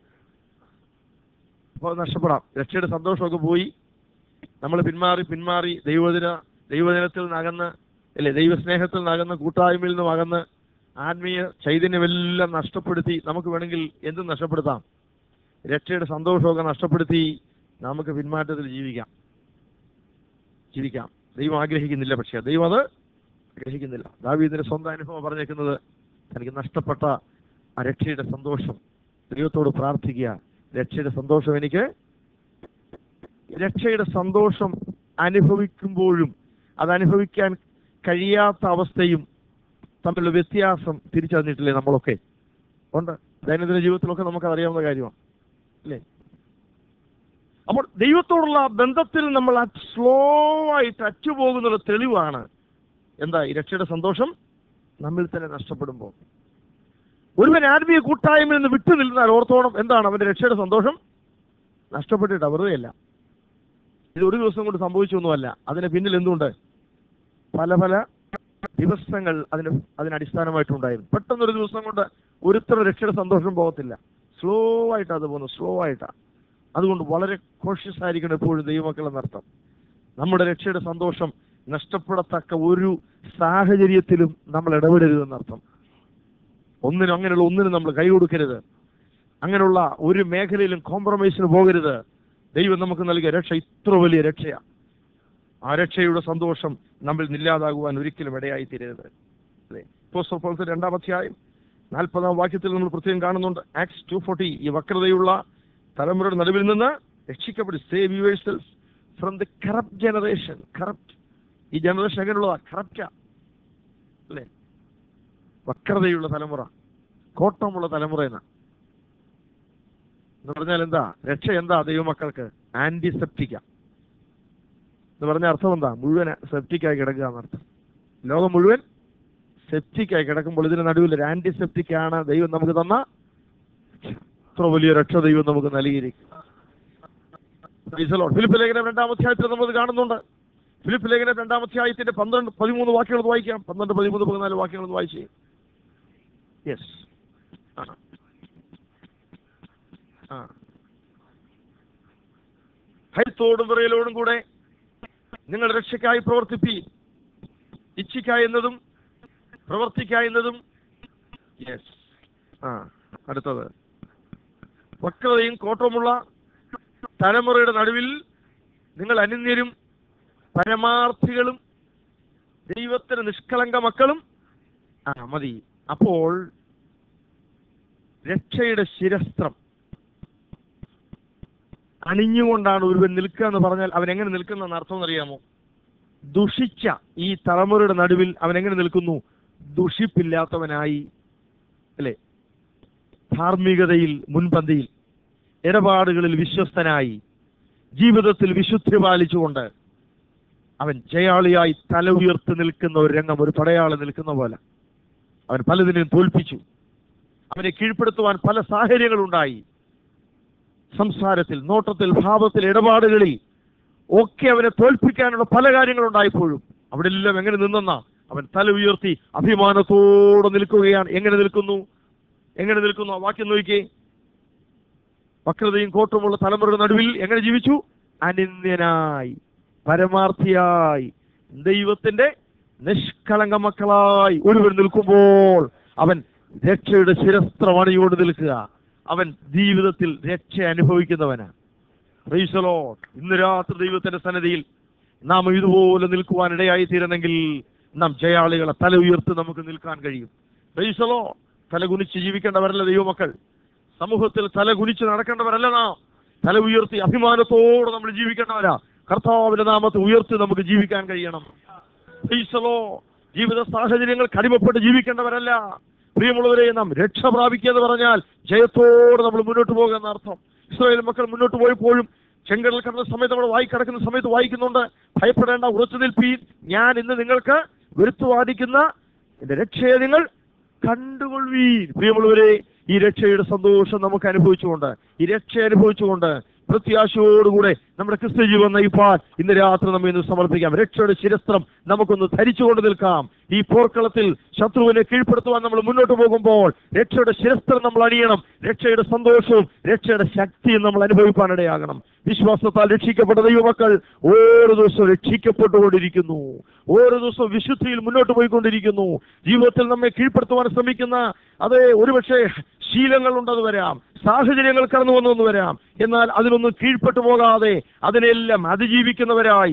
അപ്പോൾ നഷ്ടപ്പെടാം രക്ഷയുടെ സന്തോഷമൊക്കെ പോയി നമ്മൾ പിന്മാറി പിന്മാറി ദൈവദിന ദൈവദിനത്തിൽ നിന്നകന്ന് അല്ലെ ദൈവസ്നേഹത്തിൽ നിന്നകന്ന് കൂട്ടായ്മയിൽ നിന്നും അകന്ന് ആത്മീയ ചൈതന്യമെല്ലാം നഷ്ടപ്പെടുത്തി നമുക്ക് വേണമെങ്കിൽ എന്തും നഷ്ടപ്പെടുത്താം രക്ഷയുടെ സന്തോഷമൊക്കെ നഷ്ടപ്പെടുത്തി നമുക്ക് പിന്മാറ്റത്തിൽ ജീവിക്കാം ജീവിക്കാം ദൈവം ആഗ്രഹിക്കുന്നില്ല പക്ഷേ ദൈവം അത് ആഗ്രഹിക്കുന്നില്ല ദാവീദിന്റെ സ്വന്തം അനുഭവം പറഞ്ഞേക്കുന്നത് തനിക്ക് നഷ്ടപ്പെട്ട ആ രക്ഷയുടെ സന്തോഷം ദൈവത്തോട് പ്രാർത്ഥിക്കുക രക്ഷയുടെ സന്തോഷം എനിക്ക് രക്ഷയുടെ സന്തോഷം അനുഭവിക്കുമ്പോഴും അത് അനുഭവിക്കാൻ കഴിയാത്ത അവസ്ഥയും തമ്മിലുള്ള വ്യത്യാസം തിരിച്ചറിഞ്ഞിട്ടില്ലേ നമ്മളൊക്കെ ഉണ്ട് ദൈനംദിന ജീവിതത്തിലൊക്കെ നമുക്ക് അറിയാവുന്ന കാര്യമാണ് അല്ലേ അപ്പോൾ ദൈവത്തോടുള്ള ആ ബന്ധത്തിൽ നമ്മൾ സ്ലോ ആയിട്ട് അറ്റുപോകുന്നുള്ള തെളിവാണ് എന്താ ഈ രക്ഷയുടെ സന്തോഷം നമ്മിൽ തന്നെ നഷ്ടപ്പെടുമ്പോൾ ഒരുവൻ ആത്മീയ കൂട്ടായ്മയിൽ നിന്ന് വിട്ടു നിന്നാൽ ഓർത്തോണം എന്താണ് അവന്റെ രക്ഷയുടെ സന്തോഷം നഷ്ടപ്പെട്ടിട്ട് വെറുതെയല്ല ഇത് ഒരു ദിവസം കൊണ്ട് സംഭവിച്ചൊന്നുമല്ല അതിന് പിന്നിൽ എന്തുണ്ട് പല പല ദിവസങ്ങൾ അതിന് അതിനടിസ്ഥാനമായിട്ടുണ്ടായിരുന്നു പെട്ടെന്നൊരു ദിവസം കൊണ്ട് ഒരുത്തര രക്ഷയുടെ സന്തോഷം പോകത്തില്ല സ്ലോ ആയിട്ട് അത് പോകുന്നു സ്ലോ ആയിട്ടാ അതുകൊണ്ട് വളരെ കോഷ്യസ് ആയിരിക്കണം എപ്പോഴും ദൈവമക്കൾ എന്നർത്ഥം നമ്മുടെ രക്ഷയുടെ സന്തോഷം നഷ്ടപ്പെടത്തക്ക ഒരു സാഹചര്യത്തിലും നമ്മൾ ഇടപെടരുതെന്നർത്ഥം ഒന്നിനും അങ്ങനെയുള്ള ഒന്നിനും നമ്മൾ കൈ കൊടുക്കരുത് അങ്ങനെയുള്ള ഒരു മേഖലയിലും കോംപ്രമൈസിന് പോകരുത് ദൈവം നമുക്ക് നൽകിയ രക്ഷ ഇത്ര വലിയ രക്ഷയാണ് ആ രക്ഷയുടെ സന്തോഷം നമ്മിൽ നില്ലാതാകുവാൻ ഒരിക്കലും ഇടയായി തീരരുത് അല്ലേ പോസ്റ്റർ പോലത്തെ രണ്ടാം അധ്യായം നാൽപ്പതാം വാക്യത്തിൽ നമ്മൾ പ്രത്യേകം കാണുന്നുണ്ട് ആക്സ് ടു ഫോർട്ടി ഈ വക്രതയുള്ള തലമുറയുടെ നടുവിൽ നിന്ന് രക്ഷിക്കപ്പെടും save yourselves from the corrupt generation corrupt ഈ ജനറേഷൻ എങ്ങനെയുള്ളതാ കറപ്റ്റാ അല്ലേ വക്രതയുള്ള തലമുറ കോട്ടമുള്ള തലമുറ എന്ന എന്ന് പറഞ്ഞാൽ എന്താ രക്ഷ എന്താ ദൈവമക്കൾക്ക് ആന്റിസെപ്റ്റിക്ക എന്ന് പറഞ്ഞ അർത്ഥം എന്താ മുഴുവൻ സെപ്റ്റിക്കായി കിടക്കുക എന്നർത്ഥം ലോകം മുഴുവൻ സെപ്റ്റിക്കായി കിടക്കുമ്പോൾ ഇതിന് നടുവിൽ ഒരു ആന്റിസെപ്റ്റിക് ആണ് ദൈവം നമുക്ക് തന്ന ഇത്ര വലിയ രക്ഷ ദൈവം നമുക്ക് നൽകിയിരിക്കും Praise the Lord. ഫിലിപ്പ് ലേഖനം രണ്ടാം അധ്യായത്തിൽ നമ്മൾ കാണുന്നുണ്ട് ഫിലിപ്പ് ലേഖനം രണ്ടാം അധ്യായത്തിന്റെ പന്ത്രണ്ട് പതിമൂന്ന് വാക്യങ്ങൾ ഒന്ന് വായിക്കാം പന്ത്രണ്ട് പതിമൂന്ന് പതിനാല് വാക്യങ്ങൾ ഒന്ന് വായിച്ചേ യെസ് ആ ഭയത്തോടും വിറയലോടും കൂടെ നിങ്ങൾ രക്ഷയ്ക്കായി പ്രവർത്തിപ്പി ഇച്ഛിക്കായി എന്നതും പ്രവർത്തിക്കായി എന്നതും യെസ് ആ അടുത്തത് വക്രതയും കോട്ടവുമുള്ള തലമുറയുടെ നടുവിൽ നിങ്ങൾ അനിന്യരും പരമാർത്ഥികളും ദൈവത്തിന് നിഷ്കളങ്ക മക്കളും ആ മതി അപ്പോൾ രക്ഷയുടെ ശിരസ്ത്രം അണിഞ്ഞുകൊണ്ടാണ് ഒരുവൻ നിൽക്കുക എന്ന് പറഞ്ഞാൽ അവൻ എങ്ങനെ നിൽക്കുന്ന അർത്ഥം എന്നറിയാമോ ദുഷിച്ച ഈ തലമുറയുടെ നടുവിൽ അവൻ എങ്ങനെ നിൽക്കുന്നു ദുഷിപ്പില്ലാത്തവനായി അല്ലെ ധാർമ്മികതയിൽ മുൻപന്തിയിൽ ഇടപാടുകളിൽ വിശ്വസ്തനായി ജീവിതത്തിൽ വിശുദ്ധി പാലിച്ചുകൊണ്ട് അവൻ ജയാളിയായി തല ഉയർത്തി നിൽക്കുന്ന ഒരു രംഗം ഒരു പടയാളി നിൽക്കുന്ന പോലെ അവൻ പലതിനെയും തോൽപ്പിച്ചു അവനെ കീഴ്പ്പെടുത്തുവാൻ പല സാഹചര്യങ്ങളുണ്ടായി സംസാരത്തിൽ നോട്ടത്തിൽ ഭാവത്തിൽ ഇടപാടുകളിൽ ഒക്കെ അവനെ തോൽപ്പിക്കാനുള്ള പല കാര്യങ്ങളുണ്ടായപ്പോഴും അവിടെ എല്ലാം എങ്ങനെ നിന്നെന്ന അവൻ തല ഉയർത്തി അഭിമാനത്തോടെ നിൽക്കുകയാണ് എങ്ങനെ നിൽക്കുന്നു എങ്ങനെ നിൽക്കുന്നു ആ വാക്യം നോക്കിയേ വക്രതയും കോട്ടമുള്ള തലമുറയുടെ നടുവിൽ എങ്ങനെ ജീവിച്ചു അനിന്യനായി പരമാർത്ഥിയായി ദൈവത്തിന്റെ നിഷ്കളങ്ക മക്കളായി ഒരുവൻ നിൽക്കുമ്പോൾ അവൻ രക്ഷയുടെ ശിരസ്ത്രം അണിയോട് നിൽക്കുക അവൻ ജീവിതത്തിൽ രക്ഷ അനുഭവിക്കുന്നവനാണ് Praise the Lord. ഇന്ന് രാത്രി ദൈവത്തിന്റെ സന്നിധിയിൽ നാം ഇതുപോലെ നിൽക്കുവാൻ ഇടയായി തീരണമെങ്കിൽ നാം ജയാളികളെ തല ഉയർത്തി നമുക്ക് നിൽക്കാൻ കഴിയും Praise the Lord. തല കുനിച്ച് ജീവിക്കേണ്ടവരല്ല ദൈവമക്കൾ സമൂഹത്തിൽ തല കുനിച്ച് നടക്കേണ്ടവരല്ല നാം തല ഉയർത്തി അഭിമാനത്തോടെ നമ്മൾ ജീവിക്കേണ്ടവരാ കർത്താവിന്റെ നാമത്തെ ഉയർത്തി നമുക്ക് ജീവിക്കാൻ കഴിയണം Praise the Lord. ജീവിത സാഹചര്യങ്ങൾ കടിമപ്പെട്ട് ജീവിക്കേണ്ടവരല്ല പ്രിയമുള്ളവരെ നാം രക്ഷ പ്രാപിക്കുക എന്ന് പറഞ്ഞാൽ ജയത്തോടെ നമ്മൾ മുന്നോട്ട് പോകുക എന്ന അർത്ഥം ഇസ്രായേൽ മക്കൾ മുന്നോട്ട് പോയപ്പോഴും ചെങ്കടൽ കടന്ന സമയത്ത് നമ്മൾ വായി കിടക്കുന്ന സമയത്ത് വായിക്കുന്നുണ്ട് ഭയപ്പെടേണ്ട ഉറച്ചു നിൽപ്പീൻ ഞാൻ ഇന്ന് നിങ്ങൾക്ക് വെറുത്തുവാദിക്കുന്ന എന്റെ രക്ഷയെ നിങ്ങൾ കണ്ടുകൊള്ളുവീൻ പ്രിയമുള്ളവരെ ഈ രക്ഷയുടെ സന്തോഷം നമുക്ക് അനുഭവിച്ചുകൊണ്ട് ഈ രക്ഷ അനുഭവിച്ചുകൊണ്ട് പ്രത്യാശയോടുകൂടെ നമ്മുടെ ക്രിസ്തു ജീവൻ നയിപ്പാൻ ഇന്ന് രാത്രി നമ്മെ ഇന്ന് സമർപ്പിക്കാം രക്ഷയുടെ ശിരസ്ത്രം നമുക്കൊന്ന് ധരിച്ചുകൊണ്ട് നിൽക്കാം ഈ പോർക്കളത്തിൽ ശത്രുവിനെ കീഴ്പ്പെടുത്തുവാൻ നമ്മൾ മുന്നോട്ട് പോകുമ്പോൾ രക്ഷയുടെ ശിരസ്ത്രം നമ്മൾ അണിയണം രക്ഷയുടെ സന്തോഷവും രക്ഷയുടെ ശക്തിയും നമ്മൾ അനുഭവിപ്പാനിടയാകണം വിശ്വാസത്താൽ രക്ഷിക്കപ്പെട്ട ദൈവമക്കൾ ഓരോ ദിവസവും രക്ഷിക്കപ്പെട്ടുകൊണ്ടിരിക്കുന്നു ഓരോ ദിവസവും വിശുദ്ധിയിൽ മുന്നോട്ട് പോയിക്കൊണ്ടിരിക്കുന്നു ജീവിതത്തിൽ നമ്മെ കീഴ്പ്പെടുത്തുവാൻ ശ്രമിക്കുന്ന അതേ ഒരുപക്ഷെ ശീലങ്ങൾ ഉണ്ടെന്ന് വരാം സാഹചര്യങ്ങൾ കടന്നു വന്നു എന്ന് വരാം എന്നാൽ അതിനൊന്നും കീഴ്പ്പെട്ടു പോകാതെ അതിനെല്ലാം അതിജീവിക്കുന്നവരായി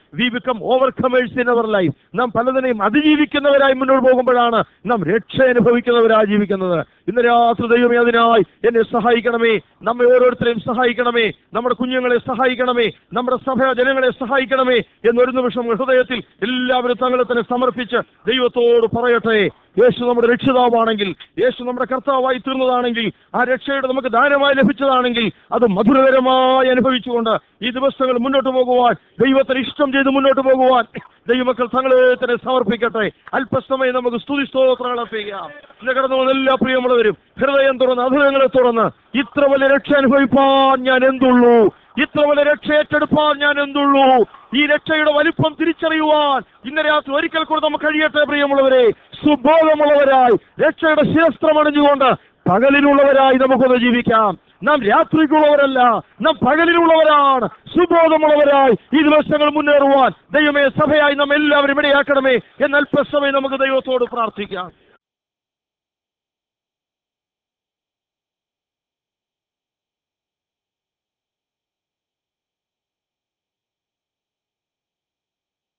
we become overcomers in our life നാം പലതിനെയും അതിജീവിക്കുന്നവരായി മുന്നോട്ട് പോകുമ്പോഴാണ് നാം രക്ഷ അനുഭവിക്കുന്നവരായി ജീവിക്കുന്നത് ഇന്ന് രാത്രി ദൈവമേ അതിനായി എന്നെ സഹായിക്കണമേ നമ്മെ ഓരോരുത്തരെയും സഹായിക്കണമേ നമ്മുടെ കുഞ്ഞുങ്ങളെ സഹായിക്കണമേ നമ്മുടെ സഭ ജനങ്ങളെ സഹായിക്കണമേ എന്നൊരു നിമിഷം ഹൃദയത്തിൽ എല്ലാവരും തങ്ങളെ തന്നെ സമർപ്പിച്ച് ദൈവത്തോട് പറയട്ടെ യേശു നമ്മുടെ രക്ഷിതാവാണെങ്കിൽ യേശു നമ്മുടെ കർത്താവായി തീർന്നതാണെങ്കിൽ ആ രക്ഷയുടെ നമുക്ക് ദാനമായി ലഭിച്ചതാണെങ്കിൽ അത് മധുരകരമായി അനുഭവിച്ചുകൊണ്ട് ഈ ദിവസങ്ങൾ മുന്നോട്ട് പോകുവാൻ ദൈവത്തിന് ഇഷ്ടം ചെയ്ത് മുന്നോട്ട് പോകുവാൻ ദൈവമക്കൾ തങ്ങളെ തന്നെ സമർപ്പിക്കട്ടെ അല്പസമയം നമുക്ക് സ്തുതി സ്തോത്രങ്ങൾ അർപ്പിക്കാം ഇന്ന് കടന്നു പോകുന്ന എല്ലാ പ്രിയമുള്ളവരും ഹൃദയം തുറന്ന് അധുരങ്ങളെ തുറന്ന് ഇത്ര വലിയ രക്ഷ അനുഭവിപ്പാൻ ഞാൻ എന്തുള്ളൂ ഇത്ര വലിയ രക്ഷ ഏറ്റെടുപ്പാൻ ഞാൻ എന്തുള്ളൂ ഈ രക്ഷയുടെ വലിപ്പം തിരിച്ചറിയുവാൻ ഇന്ന് രാത്രി ഒരിക്കൽ കൂടെ നമുക്ക് കഴിയട്ടെ പ്രിയമുള്ളവരെ സുബോധമുള്ളവരായി രക്ഷയുടെ ശിരസ്ത്രമണിഞ്ഞുകൊണ്ട് പകലിലുള്ളവരായി നമുക്കൊന്ന് ജീവിക്കാം നാം രാത്രിക്കുള്ളവരല്ല നാം പകലിലുള്ളവരാണ് സുബോധമുള്ളവരായി ഈ ദിവസങ്ങൾ മുന്നേറുവാൻ ദൈവമേ സഭയായി നാം എല്ലാവരും ഇടയാക്കണമേ എന്ന് അല്പസമയം നമുക്ക് ദൈവത്തോട് പ്രാർത്ഥിക്കാം